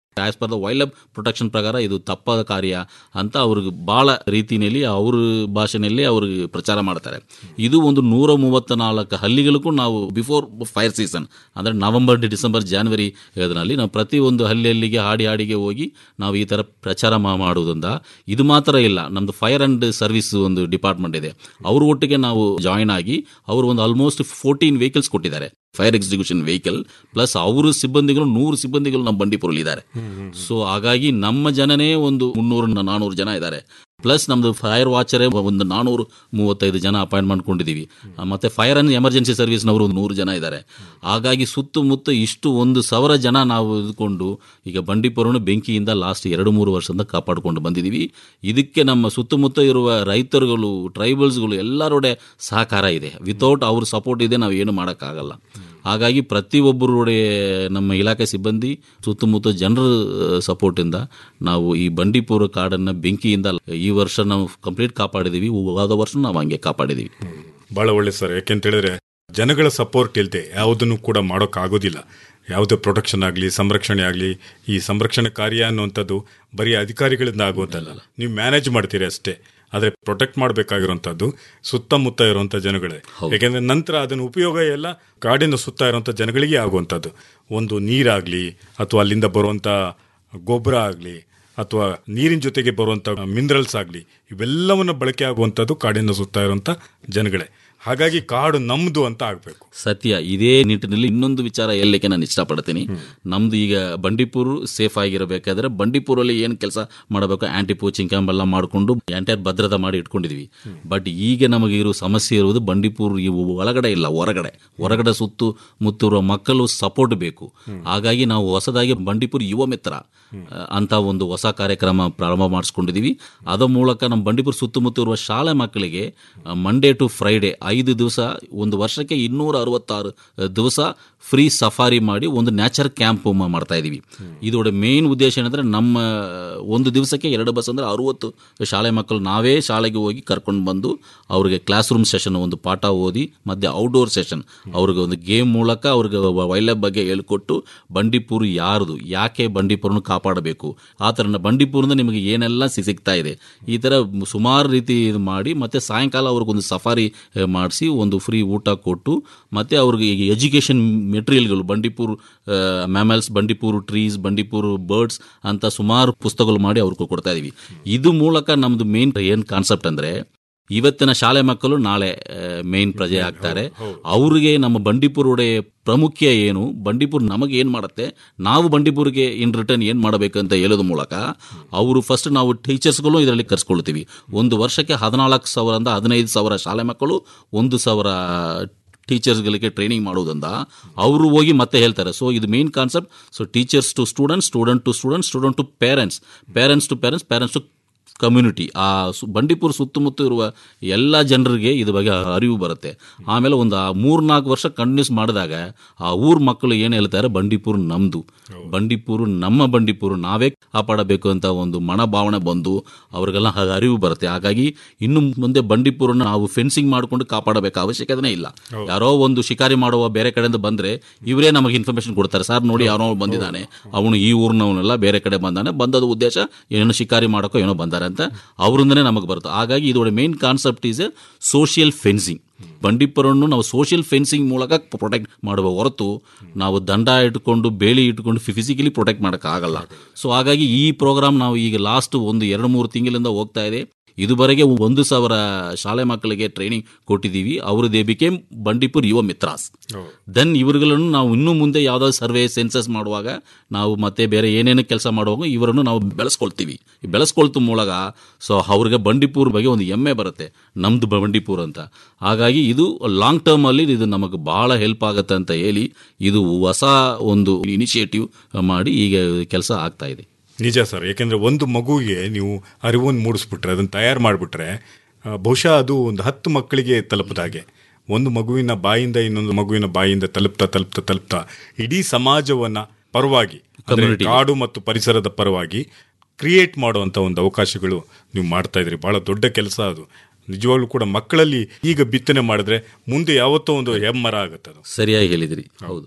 as per the wildlife protection ಪ್ರಕಾರ ಇದು ತಪ್ಪಾದ ಕಾರ್ಯ ಅಂತ ಅವ್ರಿಗೆ ಭಾಳ ರೀತಿಯಲ್ಲಿ ಅವ್ರ ಭಾಷೆಯಲ್ಲಿ ಅವ್ರಿಗೆ ಪ್ರಚಾರ ಮಾಡ್ತಾರೆ ಇದು ಒಂದು ನೂರ ಮೂವತ್ತ ನಾಲ್ಕು ಹಳ್ಳಿಗಳಿಗೂ ನಾವು ಬಿಫೋರ್ ಫೈರ್ ಸೀಸನ್ ಅಂದರೆ ನವೆಂಬರ್ ಡಿಸೆಂಬರ್ ಜಾನ್ವರಿ ಇದರಲ್ಲಿ ನಾವು ಪ್ರತಿ ಒಂದು ಹಳ್ಳಿ ಹಳ್ಳಿಗೆ ಹಾಡಿ ಹಾಡಿಗೆ ಹೋಗಿ ನಾವು ಈ ಥರ ಪ್ರಚಾರ ಮಾ- ಮಾಡುವುದರಿಂದ ಇದು ಮಾತ್ರ ಇಲ್ಲ ನಮ್ಮದು ಫೈರ್ ಆ್ಯಂಡ್ ಸರ್ವಿಸ್ ಒಂದು ಡಿಪಾರ್ಟ್ಮೆಂಟ್ ಇದೆ ಅವ್ರ ಒಟ್ಟಿಗೆ ನಾವು ಜಾಯಿನ್ ಆಗಿ ಅವರು ಒಂದು ಆಲ್ಮೋಸ್ಟ್ ಫೋರ್ಟೀನ್ ವೆಹಿಕಲ್ಸ್ ಕೊಟ್ಟಿದ್ದಾರೆ ಫೈರ್ ಎಕ್ಸಿಕ್ಯೂಷನ್ ವೆಹಿಕಲ್ ಪ್ಲಸ್ ಅವರು ಸಿಬ್ಬಂದಿಗಳು ನೂರು ಸಿಬ್ಬಂದಿಗಳು ನಮ್ಮ ಬಂಡೀಪುರಲ್ಲಿ ಇದ್ದಾರೆ ಸೊ ಹಾಗಾಗಿ ನಮ್ಮ ಜನನೇ ಒಂದು ಮುನ್ನೂರು ನಾನೂರು ಜನ ಇದ್ದಾರೆ ಪ್ಲಸ್ ನಮ್ದು ಫೈರ್ ವಾಚರೇ ಒಂದು ನಾನೂರು ಮೂವತ್ತೈದು ಜನ ಅಪಾಯಿಂಟ್ ಮಾಡ್ಕೊಂಡಿದ್ದೀವಿ ಆ, ಮತ್ತೆ ಫೈರ್ ಅಂಡ್ ಎಮರ್ಜೆನ್ಸಿ ಸರ್ವಿಸ್ನವರು ಒಂದು ನೂರು ಜನ ಇದ್ದಾರೆ ಹಾಗಾಗಿ ಸುತ್ತಮುತ್ತ ಇಷ್ಟು ಒಂದು ಸಾವಿರ ಜನ ನಾವು ಇದ್ಕೊಂಡು ಈಗ ಬಂಡೀಪುರವನ್ನು ಬೆಂಕಿಯಿಂದ ಲಾಸ್ಟ್ ಎರಡು ಮೂರು ವರ್ಷದಿಂದ ಕಾಪಾಡಿಕೊಂಡು ಬಂದಿದ್ದೀವಿ ಇದಕ್ಕೆ ನಮ್ಮ ಸುತ್ತಮುತ್ತ ಇರುವ ರೈತರುಗಳು ಟ್ರೈಬಲ್ಸ್ಗಳು ಎಲ್ಲರೊಡೆ ಸಹಕಾರ ಇದೆ ವಿತೌಟ್ ಅವ್ರ ಸಪೋರ್ಟ್ ಇದೆ ನಾವು ಏನು ಮಾಡೋಕ್ಕಾಗಲ್ಲ ಹಾಗಾಗಿ ಪ್ರತಿಯೊಬ್ಬരുടെ ನಮ್ಮ ಇಲಾಖೆ ಸಿಬ್ಬಂದಿ ಸುತ್ತಮುತ್ತ ಜನರ ಸಪೋರ್ಟಿಂದ ನಾವು ಈ ಬಂಡೀಪುರ ಕಾಡನ್ನು ಬೆಂಕಿಯಿಂದ ಈ ವರ್ಷ ನಾವು ಕಂಪ್ಲೀಟ್ ಕಾಪಾಡಿದ್ದೀವಿ ಹೋದ ವರ್ಷ ನಾವು ಹಂಗೆ ಕಾಪಾಡಿದ್ದೀವಿ ಬಹಳ ಒಳ್ಳೆ ಸರ್ ಯಾಕೆಂತ ಹೇಳಿದ್ರೆ ಜನಗಳ ಸಪೋರ್ಟ್ ಇಲ್ಲದೆ ಯಾವುದನ್ನು ಕೂಡ ಮಾಡೋಕ್ಕಾಗೋದಿಲ್ಲ ಯಾವುದೇ ಪ್ರೊಟೆಕ್ಷನ್ ಆಗಲಿ ಸಂರಕ್ಷಣೆ ಆಗಲಿ ಈ ಸಂರಕ್ಷಣೆ ಕಾರ್ಯ ಅನ್ನುವಂಥದ್ದು ಬರೀ ಅಧಿಕಾರಿಗಳಿಂದ ಆಗೋದಲ್ಲ ನೀವು ಮ್ಯಾನೇಜ್ ಮಾಡ್ತೀರಿ ಅಷ್ಟೇ ಆದರೆ ಪ್ರೊಟೆಕ್ಟ್ ಮಾಡಬೇಕಾಗಿರುವಂಥದ್ದು ಸುತ್ತಮುತ್ತ ಇರುವಂಥ ಜನಗಳೇ ಯಾಕೆಂದ್ರೆ ನಂತರ ಅದನ್ನ ಉಪಯೋಗ ಎಲ್ಲ ಕಾಡಿನ ಸುತ್ತ ಇರುವಂಥ ಜನಗಳಿಗೆ ಆಗುವಂಥದ್ದು ಒಂದು ನೀರಾಗಲಿ ಅಥವಾ ಅಲ್ಲಿಂದ ಬರುವಂಥ ಗೊಬ್ಬರ ಆಗಲಿ ಅಥವಾ ನೀರಿನ ಜೊತೆಗೆ ಬರುವಂಥ ಮಿನರಲ್ಸ್ ಆಗಲಿ ಇವೆಲ್ಲವನ್ನು ಬಳಕೆ ಆಗುವಂಥದ್ದು ಕಾಡಿನ ಸುತ್ತ ಇರುವಂಥ ಜನಗಳೇ ಹಾಗಾಗಿ ಕಾಡು ನಮ್ದು ಅಂತ ಆಗಬೇಕು ಸತ್ಯ ಇದೇ ನಿಟ್ಟಿನಲ್ಲಿ ಇನ್ನೊಂದು ವಿಚಾರ ಹೇಳಲಿಕ್ಕೆ ನಾನು ಇಷ್ಟಪಡ್ತೀನಿ ನಮ್ದು ಈಗ ಬಂಡೀಪುರ ಸೇಫ್ ಆಗಿರಬೇಕಾದ್ರೆ ಬಂಡೀಪುರಲ್ಲಿ ಏನು ಕೆಲಸ ಮಾಡಬೇಕು ಆಂಟಿ ಪೋಚಿಂಗ್ ಕ್ಯಾಂಪ್ ಎಲ್ಲ ಮಾಡಿಕೊಂಡು ಎಂಟೈರ್ ಭದ್ರತಾ ಮಾಡಿ ಇಟ್ಕೊಂಡಿದ್ವಿ ಬಟ್ ಈಗ ನಮಗೆ ಇರೋ ಸಮಸ್ಯೆ ಇರುವುದು ಬಂಡೀಪುರ ಇವು ಒಳಗಡೆ ಇಲ್ಲ ಹೊರಗಡೆ ಹೊರಗಡೆ ಸುತ್ತು ಮುತ್ತಿರುವ ಮಕ್ಕಳು ಸಪೋರ್ಟ್ ಬೇಕು ಹಾಗಾಗಿ ನಾವು ಹೊಸದಾಗಿ ಬಂಡೀಪುರ ಯುವ ಮಿತ್ರ ಆ, ಅಂತ ಒಂದು ಹೊಸ ಕಾರ್ಯಕ್ರಮ ಪ್ರಾರಂಭ ಮಾಡಿಸ್ಕೊಂಡಿದ್ದೀವಿ ಅದರ ಮೂಲಕ ನಮ್ಮ ಬಂಡೀಪುರ ಸುತ್ತಮುತ್ತ ಇರುವ ಶಾಲೆ ಮಕ್ಕಳಿಗೆ ಮಂಡೇ ಟು ಫ್ರೈಡೆ ಐದು ದಿವಸ ಒಂದು ವರ್ಷಕ್ಕೆ ಇನ್ನೂರ ಅರವತ್ತಾರು ದಿವಸ ಫ್ರೀ ಸಫಾರಿ ಮಾಡಿ ಒಂದು ನ್ಯಾಚರ್ ಕ್ಯಾಂಪ್ ಮಾಡ್ತಾ ಇದ್ದೀವಿ ಇದೋட ಮೇನ್ ಉದ್ದೇಶ ಏನಂದ್ರೆ ನಮ್ಮ ಒಂದು ದಿವಸಕ್ಕೆ ಎರಡು ಬಸ್ ಅಂದ್ರೆ ಅರುವತ್ತು ಶಾಲೆ ಮಕ್ಕಳು ನಾವೇ ಶಾಲೆಗೆ ಹೋಗಿ ಕರ್ಕೊಂಡು ಬಂದು ಅವ್ರಿಗೆ ಕ್ಲಾಸ್ ರೂಮ್ ಸೆಷನ್ ಒಂದು ಪಾಠ ಓದಿ ಮತ್ತೆ ಔಟ್ಡೋರ್ ಸೆಷನ್ ಅವ್ರಿಗೆ ಒಂದು ಗೇಮ್ ಮೂಲಕ ಅವ್ರಿಗೆ ವೈಲ್ಡ್ ಲೈಫ್ ಬಗ್ಗೆ ಹೇಳ್ಕೊಟ್ಟು ಬಂಡೀಪುರ ಯಾರ್ದು ಯಾಕೆ ಬಂಡೀಪುರನ ಕಾಪಾಡಬೇಕು ಆ ಥರ ಬಂಡೀಪುರದಿಂದ ನಿಮಗೆ ಏನೆಲ್ಲ ಸಿ- ಸಿಗ್ತಾ ಇದೆ ಈ ಥರ ಸುಮಾರು ರೀತಿ ಇದು ಮಾಡಿ ಮತ್ತೆ ಸಾಯಂಕಾಲ ಅವ್ರಿಗೊಂದು ಸಫಾರಿ ಮಾಡಿಸಿ ಒಂದು ಫ್ರೀ ಊಟ ಕೊಟ್ಟು ಮತ್ತೆ ಅವ್ರಿಗೆ ಈಗ ಎಜುಕೇಷನ್ ಮೆಟೀರಿಯಲ್ಗಳು Bandipur mammals Bandipur trees Bandipur birds ಅಂತ ಸುಮಾರು ಪುಸ್ತಕಗಳು ಮಾಡಿ ಅವ್ರಿಗೆ ಕೊಡ್ತಾ ಇದೀವಿ ಇದು ಮೂಲಕ ನಮ್ದು ಮೇನ್ ಏನು ಕಾನ್ಸೆಪ್ಟ್ ಅಂದ್ರೆ ಇವತ್ತಿನ ಶಾಲೆ ಮಕ್ಕಳು ನಾಳೆ ಮೇನ್ ಪ್ರಜೆ ಆಗ್ತಾರೆ ಅವ್ರಿಗೆ ನಮ್ಮ ಬಂಡೀಪುರ ಪ್ರಾಮುಖ್ಯ ಏನು ಬಂಡೀಪುರ್ ನಮಗೆ ಏನು ಮಾಡುತ್ತೆ ನಾವು ಬಂಡೀಪುರ್ಗೆ ಇನ್ ರಿಟರ್ನ್ ಏನು ಮಾಡಬೇಕು ಅಂತ ಹೇಳೋದ್ರ ಮೂಲಕ ಅವರು ಫಸ್ಟ್ ನಾವು ಟೀಚರ್ಸ್ಗಳು ಇದರಲ್ಲಿ ಕರ್ಸ್ಕೊಳ್ತೀವಿ ಒಂದು ವರ್ಷಕ್ಕೆ ಹದಿನಾಲ್ಕು ಸಾವಿರದಿಂದ ಹದಿನೈದು ಸಾವಿರ ಶಾಲೆ ಮಕ್ಕಳು ಒಂದು ಸಾವಿರ ಟೀಚರ್ಸ್ಗಳಿಗೆ ಟ್ರೈನಿಂಗ್ ಮಾಡೋದ್ರಿಂದ ಅವರು ಹೋಗಿ ಮತ್ತೆ ಹೇಳ್ತಾರೆ ಸೊ ಇದು main concept so teachers to students student to student student to parents parents to parents parents to community ಆ ಸು- ಬಂಡೀಪುರ ಸುತ್ತಮುತ್ತ ಇರುವ ಎಲ್ಲ ಜನರಿಗೆ ಇದ್ರ ಬಗ್ಗೆ ಅರಿವು ಬರುತ್ತೆ ಆಮೇಲೆ ಒಂದು ಆ ಮೂರ್ನಾಲ್ಕು ವರ್ಷ ಕಂಟಿನ್ಯೂಸ್ ಮಾಡಿದಾಗ ಆ ಊರ್ ಮಕ್ಕಳು ಏನು ಹೇಳ್ತಾರೆ ಬಂಡೀಪುರ ನಮ್ದು ಬಂಡೀಪುರ ನಮ್ಮ ಬಂಡೀಪುರ ನಾವೇ ಕಾಪಾಡಬೇಕು ಅಂತ ಒಂದು ಮನೋಭಾವನೆ ಬಂದು ಅವ್ರಿಗೆಲ್ಲ ಆ ಅರಿವು ಬರುತ್ತೆ ಹಾಗಾಗಿ ಇನ್ನು ಮುಂದೆ ಬಂಡೀಪುರನ ನಾವು ಫೆನ್ಸಿಂಗ್ ಮಾಡಿಕೊಂಡು ಕಾಪಾಡಬೇಕು ಅವಶ್ಯಕತೆ ಇಲ್ಲ ಯಾರೋ ಒಂದು ಶಿಕಾರಿ ಮಾಡುವ ಬೇರೆ ಕಡೆಯಿಂದ ಬಂದ್ರೆ ಇವರೇ ನಮಗೆ ಇನ್ಫಾರ್ಮೇಶನ್ ಕೊಡ್ತಾರೆ ಸರ್ ನೋಡಿ ಯಾರೋ ಬಂದಿದ್ದಾನೆ ಅವನು ಈ ಊರಿನವನೆಲ್ಲ ಬೇರೆ ಕಡೆ ಬಂದಾನೆ ಬಂದದ ಉದ್ದೇಶ ಏನೋ ಶಿಕಾರಿ ಮಾಡೋಕೋ ಏನೋ ಬಂದಾರೆ ಅಂತ ಅವರಿಂದನೇ ನಮಗೆ ಬರುತ್ತೆ ಹಾಗಾಗಿ ಇದೋட main concept is a social fencing ಬಂಡೀಪುರನ್ನು ನಾವು ಸೋಷಿಯಲ್ ಫೆನ್ಸಿಂಗ್ ಮೂಲಕ ಪ್ರೊಟೆಕ್ಟ್ ಮಾಡುವ ಹೊರತು ನಾವು ದಂಡ ಇಟ್ಕೊಂಡು ಬೇಲಿ ಇಟ್ಕೊಂಡು ಫಿಸಿಕಲಿ ಪ್ರೊಟೆಕ್ಟ್ ಮಾಡೋಕ್ಕಾಗಲ್ಲ ಸೊ ಹಾಗಾಗಿ ಈ ಪ್ರೋಗ್ರಾಮ್ ನಾವು ಈಗ ಲಾಸ್ಟ್ ಒಂದು ಎರಡು ಮೂರು ತಿಂಗಳಿಂದ ಹೋಗ್ತಾ ಇದೆ ಇದುವರೆಗೆ ಒಂದು ಸಾವಿರ ಶಾಲೆ ಮಕ್ಕಳಿಗೆ ಟ್ರೈನಿಂಗ್ ಕೊಟ್ಟಿದ್ದೀವಿ ಅವರು ದೇ ಬಿಕೇಮ್ ಬಂಡೀಪುರ್ ಯುವ ಮಿತ್ರಾಸ್ ದೆನ್ ಇವರುಗಳನ್ನು ನಾವು ಇನ್ನು ಮುಂದೆ ಯಾವುದಾದ್ರು ಸರ್ವೆ ಸೆನ್ಸಸ್ ಮಾಡುವಾಗ ನಾವು ಮತ್ತೆ ಬೇರೆ ಏನೇನು ಕೆಲಸ ಮಾಡುವಾಗ ಇವರನ್ನು ನಾವು ಬೆಳೆಸ್ಕೊಳ್ತೀವಿ ಈ ಬೆಳೆಸ್ಕೊಳ್ತು ಮೂಲಕ ಸೊ ಅವ್ರಿಗೆ ಬಂಡೀಪುರ್ ಬಗ್ಗೆ ಒಂದು ಹೆಮ್ಮೆ ಬರುತ್ತೆ ನಮ್ದು ಬಂಡೀಪುರ್ ಅಂತ ಹಾಗಾಗಿ ಇದು ಲಾಂಗ್ ಟರ್ಮ್ ಅಲ್ಲಿ ಇದು ನಮಗೆ ಬಹಳ ಹೆಲ್ಪ್ ಆಗುತ್ತೆ ಅಂತ ಹೇಳಿ ಇದು ಹೊಸ ಒಂದು ಇನಿಷಿಯೇಟಿವ್ ಮಾಡಿ ಈಗ ಕೆಲಸ ಆಗ್ತಾ ಇದೆ ನಿಜ ಸರ್ ಯಾಕೆಂದ್ರೆ ಒಂದು ಮಗುವಿಗೆ ನೀವು ಅರಿವನ್ನು ಮೂಡಿಸ್ಬಿಟ್ರೆ ಅದನ್ನು ತಯಾರು ಮಾಡಿಬಿಟ್ರೆ ಬಹುಶಃ ಅದು ಒಂದು ಹತ್ತು ಮಕ್ಕಳಿಗೆ ತಲುಪದ ಹಾಗೆ ಒಂದು ಮಗುವಿನ ಬಾಯಿಂದ ಇನ್ನೊಂದು ಮಗುವಿನ ಬಾಯಿಂದ ತಲುಪ್ತಾ ತಲುಪ್ತಾ ತಲುಪ್ತಾ ಇಡೀ ಸಮಾಜವನ್ನ ಪರವಾಗಿ ಅಂದ್ರೆ ಕಾಡು ಮತ್ತು ಪರಿಸರದ ಪರವಾಗಿ ಕ್ರಿಯೇಟ್ ಮಾಡುವಂತ ಒಂದು ಅವಕಾಶಗಳು ನೀವು ಮಾಡ್ತಾ ಇದ್ರಿ ಬಹಳ ದೊಡ್ಡ ಕೆಲಸ ಅದು ನಿಜವಾಗ್ಲೂ ಕೂಡ ಮಕ್ಕಳಲ್ಲಿ ಈಗ ಬಿತ್ತನೆ ಮಾಡಿದ್ರೆ ಮುಂದೆ ಯಾವತ್ತೋ ಒಂದು ಹೆಮ್ಮರ ಆಗುತ್ತೆ ಅದು ಸರಿಯಾಗಿ ಹೇಳಿದಿರಿ ಹೌದು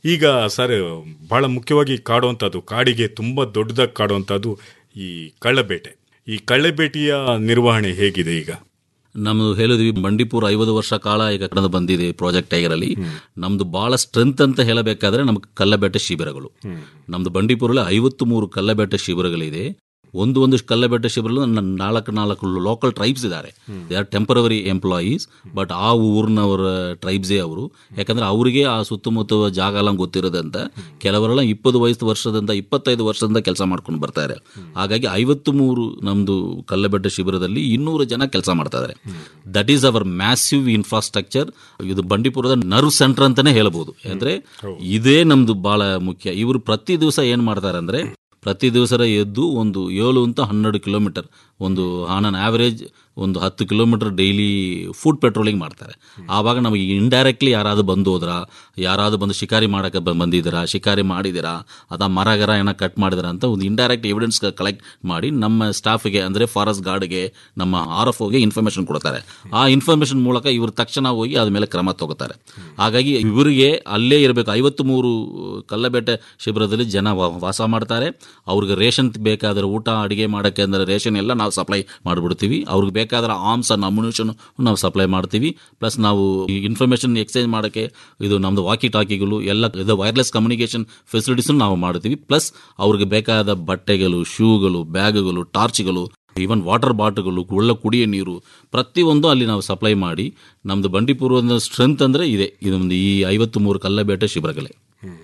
ಈಗ ಸರ್ ಬಹಳ ಮುಖ್ಯವಾಗಿ ಕಾಡುವಂಥದ್ದು ಕಾಡಿಗೆ ತುಂಬ ದೊಡ್ಡದಾಗಿ ಕಾಡುವಂಥದ್ದು ಈ ಕಳ್ಳಬೇಟೆ ಈ ಕಳ್ಳಬೇಟೆಯ ನಿರ್ವಹಣೆ ಹೇಗಿದೆ ಈಗ ನಮ್ದು ಹೇಳಿದ್ವಿ ಬಂಡೀಪುರ ಐವತ್ತು ವರ್ಷ ಕಾಲ ಈಗ ಕಳೆದು ಬಂದಿದೆ ಪ್ರಾಜೆಕ್ಟ್ ಟೈಗರಲ್ಲಿ ನಮ್ದು ಬಹಳ ಸ್ಟ್ರೆಂತ್ ಅಂತ ಹೇಳಬೇಕಾದ್ರೆ ನಮ್ಗೆ ಕಲ್ಲಬೇಟೆ ಶಿಬಿರಗಳು ನಮ್ದು ಬಂಡೀಪುರಲ್ಲಿ ಐವತ್ತು ಮೂರು ಕಲ್ಲಬೇಟೆ ಶಿಬಿರಗಳಿದೆ ಒಂದು ಒಂದು ಕಲ್ಲಬೇಟೆ ಶಿಬಿರಗಳು ನನ್ನ ನಾಲ್ಕು ನಾಲ್ಕು ಲೋಕಲ್ ಟ್ರೈಬ್ಸ್ ಇದ್ದಾರೆ they are temporary employees but ಆ ಊರಿನವರ ಟ್ರೈಬ್ಸೇ ಅವರು ಯಾಕಂದ್ರೆ ಅವರಿಗೆ ಆ ಸುತ್ತಮುತ್ತ ಜಾಗ ಎಲ್ಲ ಗೊತ್ತಿರೋದಂತ ಕೆಲವರೆಲ್ಲ ಇಪ್ಪತ್ತು ವಯಸ್ಸು ವರ್ಷದಿಂದ ಇಪ್ಪತ್ತೈದು ವರ್ಷದಿಂದ ಕೆಲಸ ಮಾಡ್ಕೊಂಡು ಬರ್ತಾರೆ ಹಾಗಾಗಿ ಐವತ್ತು ಮೂರು ನಮ್ದು ಕಲ್ಲಬೆಡ್ಡೆ ಶಿಬಿರದಲ್ಲಿ ಇನ್ನೂರು ಜನ ಕೆಲಸ ಮಾಡ್ತಾ ಇದ್ದಾರೆ that is our massive infrastructure ಇದು ಬಂಡೀಪುರದ ನರ್ವ್ ಸೆಂಟರ್ ಅಂತಾನೆ ಹೇಳ್ಬೋದು ಅಂದ್ರೆ ಇದೇ ನಮ್ದು ಬಹಳ ಮುಖ್ಯ ಇವರು ಪ್ರತಿ ದಿವಸ ಏನ್ ಮಾಡ್ತಾರೆ ಅಂದ್ರೆ ಪ್ರತಿ ದಿವಸ ಎದ್ದು ಒಂದು ಏಳು ಅಂತ ಹನ್ನೆರಡು ಕಿಲೋಮೀಟರ್ ಒಂದು ಆನ್ ಅನ್ ಆವರೇಜ್ ಒಂದು ಹತ್ತು ಕಿಲೋಮೀಟರ್ ಡೈಲಿ ಫುಡ್ ಪೆಟ್ರೋಲಿಂಗ್ ಮಾಡ್ತಾರೆ ಆವಾಗ ನಮಗೆ ಇಂಡೈರೆಕ್ಟ್ಲಿ ಯಾರಾದ್ರು ಬಂದು ಹೋದ್ರ ಯಾರಾದ್ರು ಬಂದು ಶಿಕಾರಿ ಮಾಡಕ್ಕೆ ಬ- ಬಂದಿದ್ದೀರಾ ಶಿಕಾರಿ ಮಾಡಿದ್ದೀರಾ ಅಥವಾ ಮರ ಗರ ಏನೋ ಕಟ್ ಮಾಡಿದಿರಾ ಅಂತ ಒಂದು ಇಂಡೈರೆಕ್ಟ್ ಎವಿಡೆನ್ಸ್ ಕಲೆಕ್ಟ್ ಮಾಡಿ ನಮ್ಮ ಸ್ಟಾಫ್ಗೆ ಅಂದರೆ ಫಾರೆಸ್ಟ್ ಗಾರ್ಡ್ಗೆ ನಮ್ಮ ಆರ್ ಎಫ್ ಓಗೆ ಇನ್ಫಾರ್ಮೇಷನ್ ಕೊಡ್ತಾರೆ ಆ ಇನ್ಫಾರ್ಮೇಷನ್ ಮೂಲಕ ಇವರು ತಕ್ಷಣ ಹೋಗಿ ಅದ ಮೇಲೆ ಕ್ರಮ ತಗೋತಾರೆ ಹಾಗಾಗಿ ಇವರಿಗೆ ಅಲ್ಲೇ ಇರಬೇಕು ಐವತ್ತು ಮೂರು ಕಲ್ಲಬೇಟೆ ಶಿಬಿರದಲ್ಲಿ ಜನ ವಾ- ವಾಸ ಮಾಡ್ತಾರೆ ಅವ್ರಿಗೆ ರೇಷನ್ ಬೇಕಾದ್ರೆ ಊಟ ಅಡಿಗೆ ಮಾಡೋಕ್ಕೆ ಅಂದರೆ ರೇಷನ್ ಎಲ್ಲ ನಾವು ಸಪ್ಲೈ ಮಾಡಿಬಿಡ್ತೀವಿ ಅವ್ರಿಗೆ ಬೇಕಾದ್ರೆ ಆರ್ಮ್ಸ್ ಅಂಡ್ ಅಮ್ಯುನೇಷನ್ ನಾವು ಸಪ್ಲೈ ಮಾಡ್ತೀವಿ ಪ್ಲಸ್ ನಾವು ಇನ್ಫಾರ್ಮೇಷನ್ ಎಕ್ಸ್ಚೇಂಜ್ ಮಾಡೋಕ್ಕೆ ಇದು ನಮ್ಮದು ವಾಕಿ ಟಾಕಿಗಳು ಎಲ್ಲ ಇದು ವೈರ್ಲೆಸ್ ಕಮ್ಯುನಿಕೇಷನ್ ಫೆಸಿಲಿಟೀಸ್ ನಾವು ಮಾಡ್ತೀವಿ ಪ್ಲಸ್ ಅವ್ರಿಗೆ ಬೇಕಾದ ಬಟ್ಟೆಗಳು ಶೂಗಳು ಬ್ಯಾಗ್ಗಳು ಟಾರ್ಚ್ಗಳು ಈವನ್ ವಾಟರ್ ಬಾಟ್ಲ್ಗಳು ಒಳ್ಳೆ ಕುಡಿಯೋ ನೀರು ಪ್ರತಿಯೊಂದು ಅಲ್ಲಿ ನಾವು ಸಪ್ಲೈ ಮಾಡಿ ನಮ್ಮದು ಬಂಡೀಪುರದ ಸ್ಟ್ರೆಂತ್ ಅಂದರೆ ಇದೆ ಇದೊಂದು ಈ ಐವತ್ತು ಮೂರು ಕಲ್ಲಬೇಟೆ ಶಿಬಿರಗಳೇ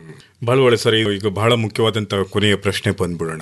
ಬಹಳ ಒಳ್ಳೆ ಸರ್ ಇದು ಈಗ ಬಹಳ ಮುಖ್ಯವಾದಂಥ ಕೊನೆಯ ಪ್ರಶ್ನೆ ಬಂದ್ಬಿಡೋಣ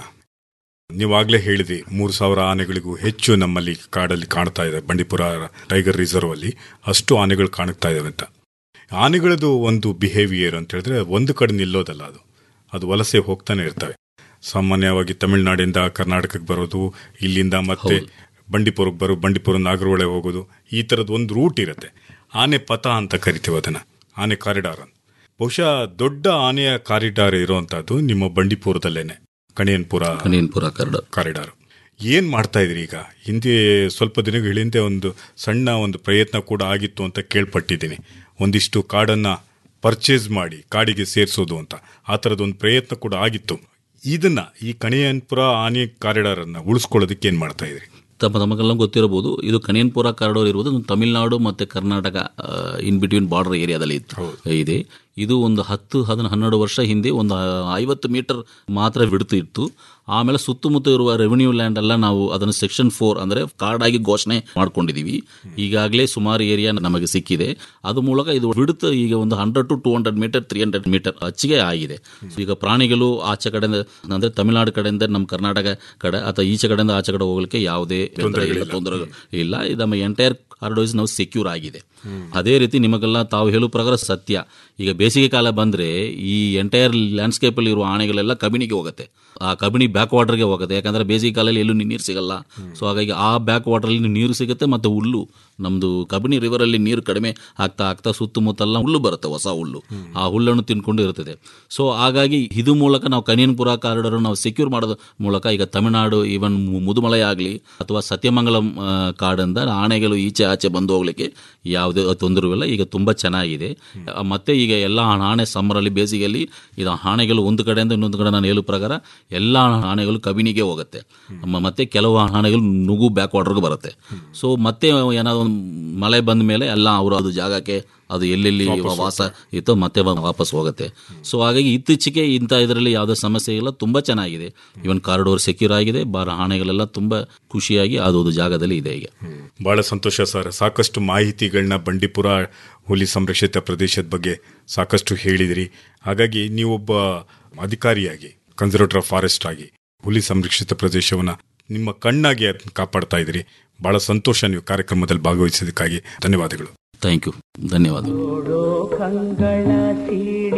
ನೀವಾಗಲೇ ಹೇಳಿದ್ರಿ ಮೂರು ಸಾವಿರ ಆನೆಗಳಿಗೂ ಹೆಚ್ಚು ನಮ್ಮಲ್ಲಿ ಕಾಡಲ್ಲಿ ಕಾಣ್ತಾ ಇದೆ ಬಂಡೀಪುರ ಟೈಗರ್ ರಿಸರ್ವ್ ಅಲ್ಲಿ ಅಷ್ಟು ಆನೆಗಳು ಕಾಣ್ತಾ ಇದಾವೆ ಅಂತ ಆನೆಗಳದು ಒಂದು ಬಿಹೇವಿಯರ್ ಅಂತ ಹೇಳಿದ್ರೆ ಒಂದು ಕಡೆ ನಿಲ್ಲೋದಲ್ಲ ಅದು ಅದು ವಲಸೆ ಹೋಗ್ತಾನೆ ಇರ್ತವೆ ಸಾಮಾನ್ಯವಾಗಿ ತಮಿಳುನಾಡಿಂದ ಕರ್ನಾಟಕಕ್ಕೆ ಬರೋದು ಇಲ್ಲಿಂದ ಮತ್ತೆ ಬಂಡೀಪುರಕ್ಕೆ ಬರೋ ಬಂಡೀಪುರ ನಾಗರಹೊಳೆ ಹೋಗೋದು ಈ ಥರದ್ದು ಒಂದು ರೂಟ್ ಇರುತ್ತೆ ಆನೆ ಪಥ ಅಂತ ಕರಿತೀವಿ ಅದನ್ನ ಆನೆ ಕಾರಿಡಾರ್ ಅಂತ ಬಹುಶಃ ದೊಡ್ಡ ಆನೆಯ ಕಾರಿಡಾರ್ ಇರುವಂತಹದ್ದು ನಿಮ್ಮ ಬಂಡೀಪುರದಲ್ಲೇನೆ ಕಣಿಯನ್ಪುರ ಕನಿಯನ್ಪುರ ಕರಡ ಕಾರಿಡಾರ್ ಏನ್ ಮಾಡ್ತಾ ಇದ್ರಿ ಈಗ ಹಿಂದೆ ಸ್ವಲ್ಪ ದಿನಗಳ ಹಿಂದೆ ಒಂದು ಸಣ್ಣ ಒಂದು ಪ್ರಯತ್ನ ಕೂಡ ಆಗಿತ್ತು ಅಂತ ಕೇಳ್ಪಟ್ಟಿದ್ದೀನಿ ಒಂದಿಷ್ಟು ಕಾಡನ್ನ ಪರ್ಚೇಸ್ ಮಾಡಿ ಕಾಡಿಗೆ ಸೇರಿಸೋದು ಅಂತ ಆ ಥರದ್ದು ಒಂದು ಪ್ರಯತ್ನ ಕೂಡ ಆಗಿತ್ತು ಇದನ್ನ ಈ ಕಣಿಯನ್ಪುರ ಆನೆ ಕಾರಿಡಾರ್ ಅನ್ನ ಉಳಿಸ್ಕೊಳ್ಳೋದಕ್ಕೆ ಏನ್ ಮಾಡ್ತಾ ಇದ್ರಿ ತಮ್ಮ ತಮಗೆಲ್ಲ ಗೊತ್ತಿರಬಹುದು ಇದು ಕನಿಯನ್ಪುರ ಕಾರಿಡೋರ್ ಇರುವುದು ಒಂದು ತಮಿಳುನಾಡು ಮತ್ತೆ ಕರ್ನಾಟಕ ಇನ್ ಬಿಟ್ವೀನ್ ಬಾರ್ಡರ್ ಏರಿಯಾದಲ್ಲಿ ಇತ್ತು ಇದೆ ಇದು ಒಂದು ಹತ್ತು ಹದಿನ ಹನ್ನೆರಡು ವರ್ಷ ಹಿಂದೆ ಒಂದು ಐವತ್ತು ಮೀಟರ್ ಮಾತ್ರ ಬಿಡ್ತು ಇತ್ತು ಆಮೇಲೆ ಸುತ್ತಮುತ್ತ ಇರುವ ರೆವಿನ್ಯೂ ಲ್ಯಾಂಡ್ ಎಲ್ಲ ನಾವು ಅದನ್ನು ಸೆಕ್ಷನ್ ಫೋರ್ ಅಂದ್ರೆ ಕಾರ್ಡಾಗಿ ಘೋಷಣೆ ಮಾಡ್ಕೊಂಡಿದೀವಿ ಈಗಾಗಲೇ ಸುಮಾರು ಏರಿಯಾ ನಮಗೆ ಸಿಕ್ಕಿದೆ ಅದು ಮೂಲಕ ಇದು ಬಿಡುತ್ತು ಈಗ ಒಂದು hundred to two hundred metre three hundred metre ಹಚ್ಚಿಗೆ ಆಗಿದೆ ಈಗ ಪ್ರಾಣಿಗಳು ಆಚೆ ಕಡೆಯಿಂದ ಅಂದ್ರೆ ತಮಿಳುನಾಡು ಕಡೆಯಿಂದ ನಮ್ಮ ಕರ್ನಾಟಕ ಕಡೆ ಅಥವಾ ಈಚೆ ಕಡೆಯಿಂದ ಆಚೆ ಕಡೆ ಹೋಗ್ಲಿಕ್ಕೆ ಯಾವುದೇ ತೊಂದರೆ ಇಲ್ಲ ತೊಂದರೆ ಇಲ್ಲ ಇದು ನಮ್ಮ ಎಂಟೈರ್ ಕಾರ್ಡೋಸ್ ನಾವು ಸೆಕ್ಯೂರ್ ಆಗಿದೆ ಅದೇ ರೀತಿ ನಿಮಗೆಲ್ಲ ತಾವು ಹೇಳೋ ಪ್ರಕಾರ ಸತ್ಯ ಈಗ ಬೇಸಿಗೆ ಕಾಲ ಬಂದ್ರೆ ಈ ಎಂಟೈರ್ ಲ್ಯಾಂಡ್ಸ್ಕೇಪ್ ಅಲ್ಲಿ ಇರುವ ಆನೆಗಳೆಲ್ಲ ಕಬಿನಿಗೆ ಹೋಗುತ್ತೆ ಆ ಕಬಿನಿ ಬ್ಯಾಕ್ ವಾಟರ್ಗೆ ಹೋಗುತ್ತೆ ಯಾಕಂದ್ರೆ ಬೇಸಿಗೆ ಕಾಲದಲ್ಲಿ ಎಲ್ಲೂ ನೀರು ಸಿಗಲ್ಲ ಸೊ ಹಾಗಾಗಿ ಆ ಬ್ಯಾಕ್ ವಾಟರಲ್ಲಿ ನೀರು ಸಿಗುತ್ತೆ ಮತ್ತೆ ಹುಲ್ಲು ನಮ್ದು ಕಬಿನಿ ರಿವರ್ ಅಲ್ಲಿ ನೀರು ಕಡಿಮೆ ಆಗ್ತಾ ಆಗ್ತಾ ಸುತ್ತಮುತ್ತಲ್ಲ ಹುಲ್ಲು ಬರುತ್ತೆ ಹೊಸ ಹುಲ್ಲು ಆ ಹುಲ್ಲನ್ನು ತಿನ್ಕೊಂಡು ಇರ್ತದೆ ಸೊ ಹಾಗಾಗಿ ಇದು ಮೂಲಕ ನಾವು ಕನಿಯನ್ಪುರ ಕಾರಿಡಾರ್ ನಾವು ಸೆಕ್ಯೂರ್ ಮಾಡೋದ ಮೂಲಕ ಈಗ ತಮಿಳುನಾಡು ಈವನ್ ಮುದುಮಲೈ ಆಗಲಿ ಅಥವಾ ಸತ್ಯಮಂಗಲಂ ಆ, ಕಾಡಿಂದ ಆನೆಗಳು ಈಚೆ ಆಚೆ ಬಂದು ಹೋಗ್ಲಿಕ್ಕೆ ಯಾವುದೇ ತೊಂದರೆ ಇಲ್ಲ ಈಗ ತುಂಬಾ ಚೆನ್ನಾಗಿದೆ ಆ, ಮತ್ತೆ ಈಗ ಎಲ್ಲ ಆನೆ ಸಮ್ಮರಲ್ಲಿ ಬೇಸಿಗೆಯಲ್ಲಿ ಇದು ಆನೆಗಳು ಒಂದು ಕಡೆಯಿಂದ ಇನ್ನೊಂದು ಕಡೆ ನಾನು ಹೇಳೋ ಪ್ರಕಾರ ಎಲ್ಲ ಆನೆಗಳು ಕಬಿನಿಗೆ ಹೋಗುತ್ತೆ ಮ- ಮತ್ತೆ ಕೆಲವು ಆನೆಗಳು ನುಗ್ಗು ಬ್ಯಾಕ್ ವಾಟರ್ಗೆ ಬರುತ್ತೆ ಸೊ ಮತ್ತೆ ಏನಾದ್ರು ಒಂದು ಮಳೆ ಬಂದ ಮೇಲೆ ಎಲ್ಲ ಅವರು ಅದು ಜಾಗಕ್ಕೆ ಅದು ಎಲ್ಲೆಲ್ಲಿ ವಾಸ ಇತ್ತು ಮತ್ತೆ ವ- ವಾಪಸ್ ಹೋಗುತ್ತೆ ಸೊ ಹಾಗಾಗಿ ಇತ್ತೀಚೆಗೆ ಇಂಥ ಇದರಲ್ಲಿ ಯಾವುದೇ ಸಮಸ್ಯೆ ಇಲ್ಲ ತುಂಬಾ ಚೆನ್ನಾಗಿದೆ ಇವನ್ ಕಾರಿಡೋರ್ ಸೆಕ್ಯೂರ್ ಆಗಿದೆ ಬಾರ ಆನೆಗಳೆಲ್ಲ ತುಂಬಾ ಖುಷಿಯಾಗಿ ಅದು ಒಂದು ಜಾಗದಲ್ಲಿ ಇದೆ ಈಗ ಬಹಳ ಸಂತೋಷ ಸರ್ ಸಾಕಷ್ಟು ಮಾಹಿತಿಗಳನ್ನ ಬಂಡೀಪುರ ಹುಲಿ ಸಂರಕ್ಷಿತ ಪ್ರದೇಶದ ಬಗ್ಗೆ ಸಾಕಷ್ಟು ಹೇಳಿದಿರಿ ಹಾಗಾಗಿ ನೀವೊಬ್ಬ ಅಧಿಕಾರಿಯಾಗಿ ಕನ್ಸರ್ವೇಟರ್ ಆಫ್ ಫಾರೆಸ್ಟ್ ಆಗಿ ಹುಲಿ ಸಂರಕ್ಷಿತ ಪ್ರದೇಶವನ್ನ ನಿಮ್ಮ ಕಣ್ಣಾಗಿ ಅದ್ನ ಕಾಪಾಡ್ತಾ ಇದ್ದೀರಿ ಬಹಳ ಸಂತೋಷ ನೀವು ಕಾರ್ಯಕ್ರಮದಲ್ಲಿ ಭಾಗವಹಿಸೋದಕ್ಕಾಗಿ ಧನ್ಯವಾದಗಳು ಥ್ಯಾಂಕ್ ಯು ಧನ್ಯವಾದಗಳು ನೋಡೋ ಕಂಗಳ ಸೀಡಿ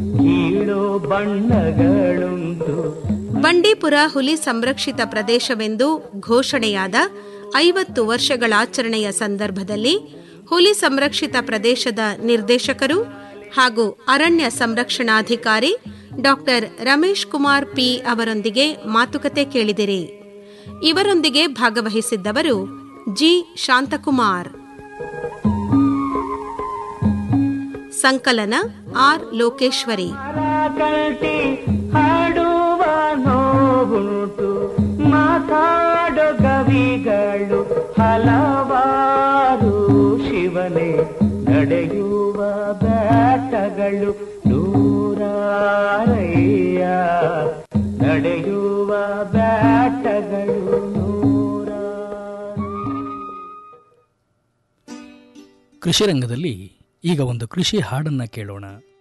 ಕೀಳೋ ಬಣ್ಣಗಳುಂಟು ಬಂಡೀಪುರ ಹುಲಿ ಸಂರಕ್ಷಿತ ಪ್ರದೇಶವೆಂದು ಘೋಷಣೆಯಾದ ಐವತ್ತು ವರ್ಷಗಳಾಚರಣೆಯ ಸಂದರ್ಭದಲ್ಲಿ ಹುಲಿ ಸಂರಕ್ಷಿತ ಪ್ರದೇಶದ ನಿರ್ದೇಶಕರು ಹಾಗೂ ಅರಣ್ಯ ಸಂರಕ್ಷಣಾಧಿಕಾರಿ ಡಾಕ್ಟರ್ ರಮೇಶ್ ಕುಮಾರ್ ಪಿ ಅವರೊಂದಿಗೆ ಮಾತುಕತೆ ಕೇಳಿದಿರಿ ಇವರೊಂದಿಗೆ ಭಾಗವಹಿಸಿದ್ದವರು ಜಿ ಶಾಂತಕುಮಾರ್ ಸಂಕಲನ ಆರ್ ಲೋಕೇಶ್ವರಿ ಕಲ್ಟಿ ಹಾಡುವ ನೋವುಂಟು ಮಾತಾಡೋ ಕವಿಗಳು ಹಲವಾರು ಶಿವನೇ ನಡೆಯುವ ಬೇಟಗಳು ನೂರಾರಯ್ಯ ನಡೆಯುವ ಬೇಟಗಳು ನೂರಾರು ಕೃಷಿ ರಂಗದಲ್ಲಿ ಈಗ ಒಂದು ಕೃಷಿ ಹಾಡನ್ನು ಕೇಳೋಣ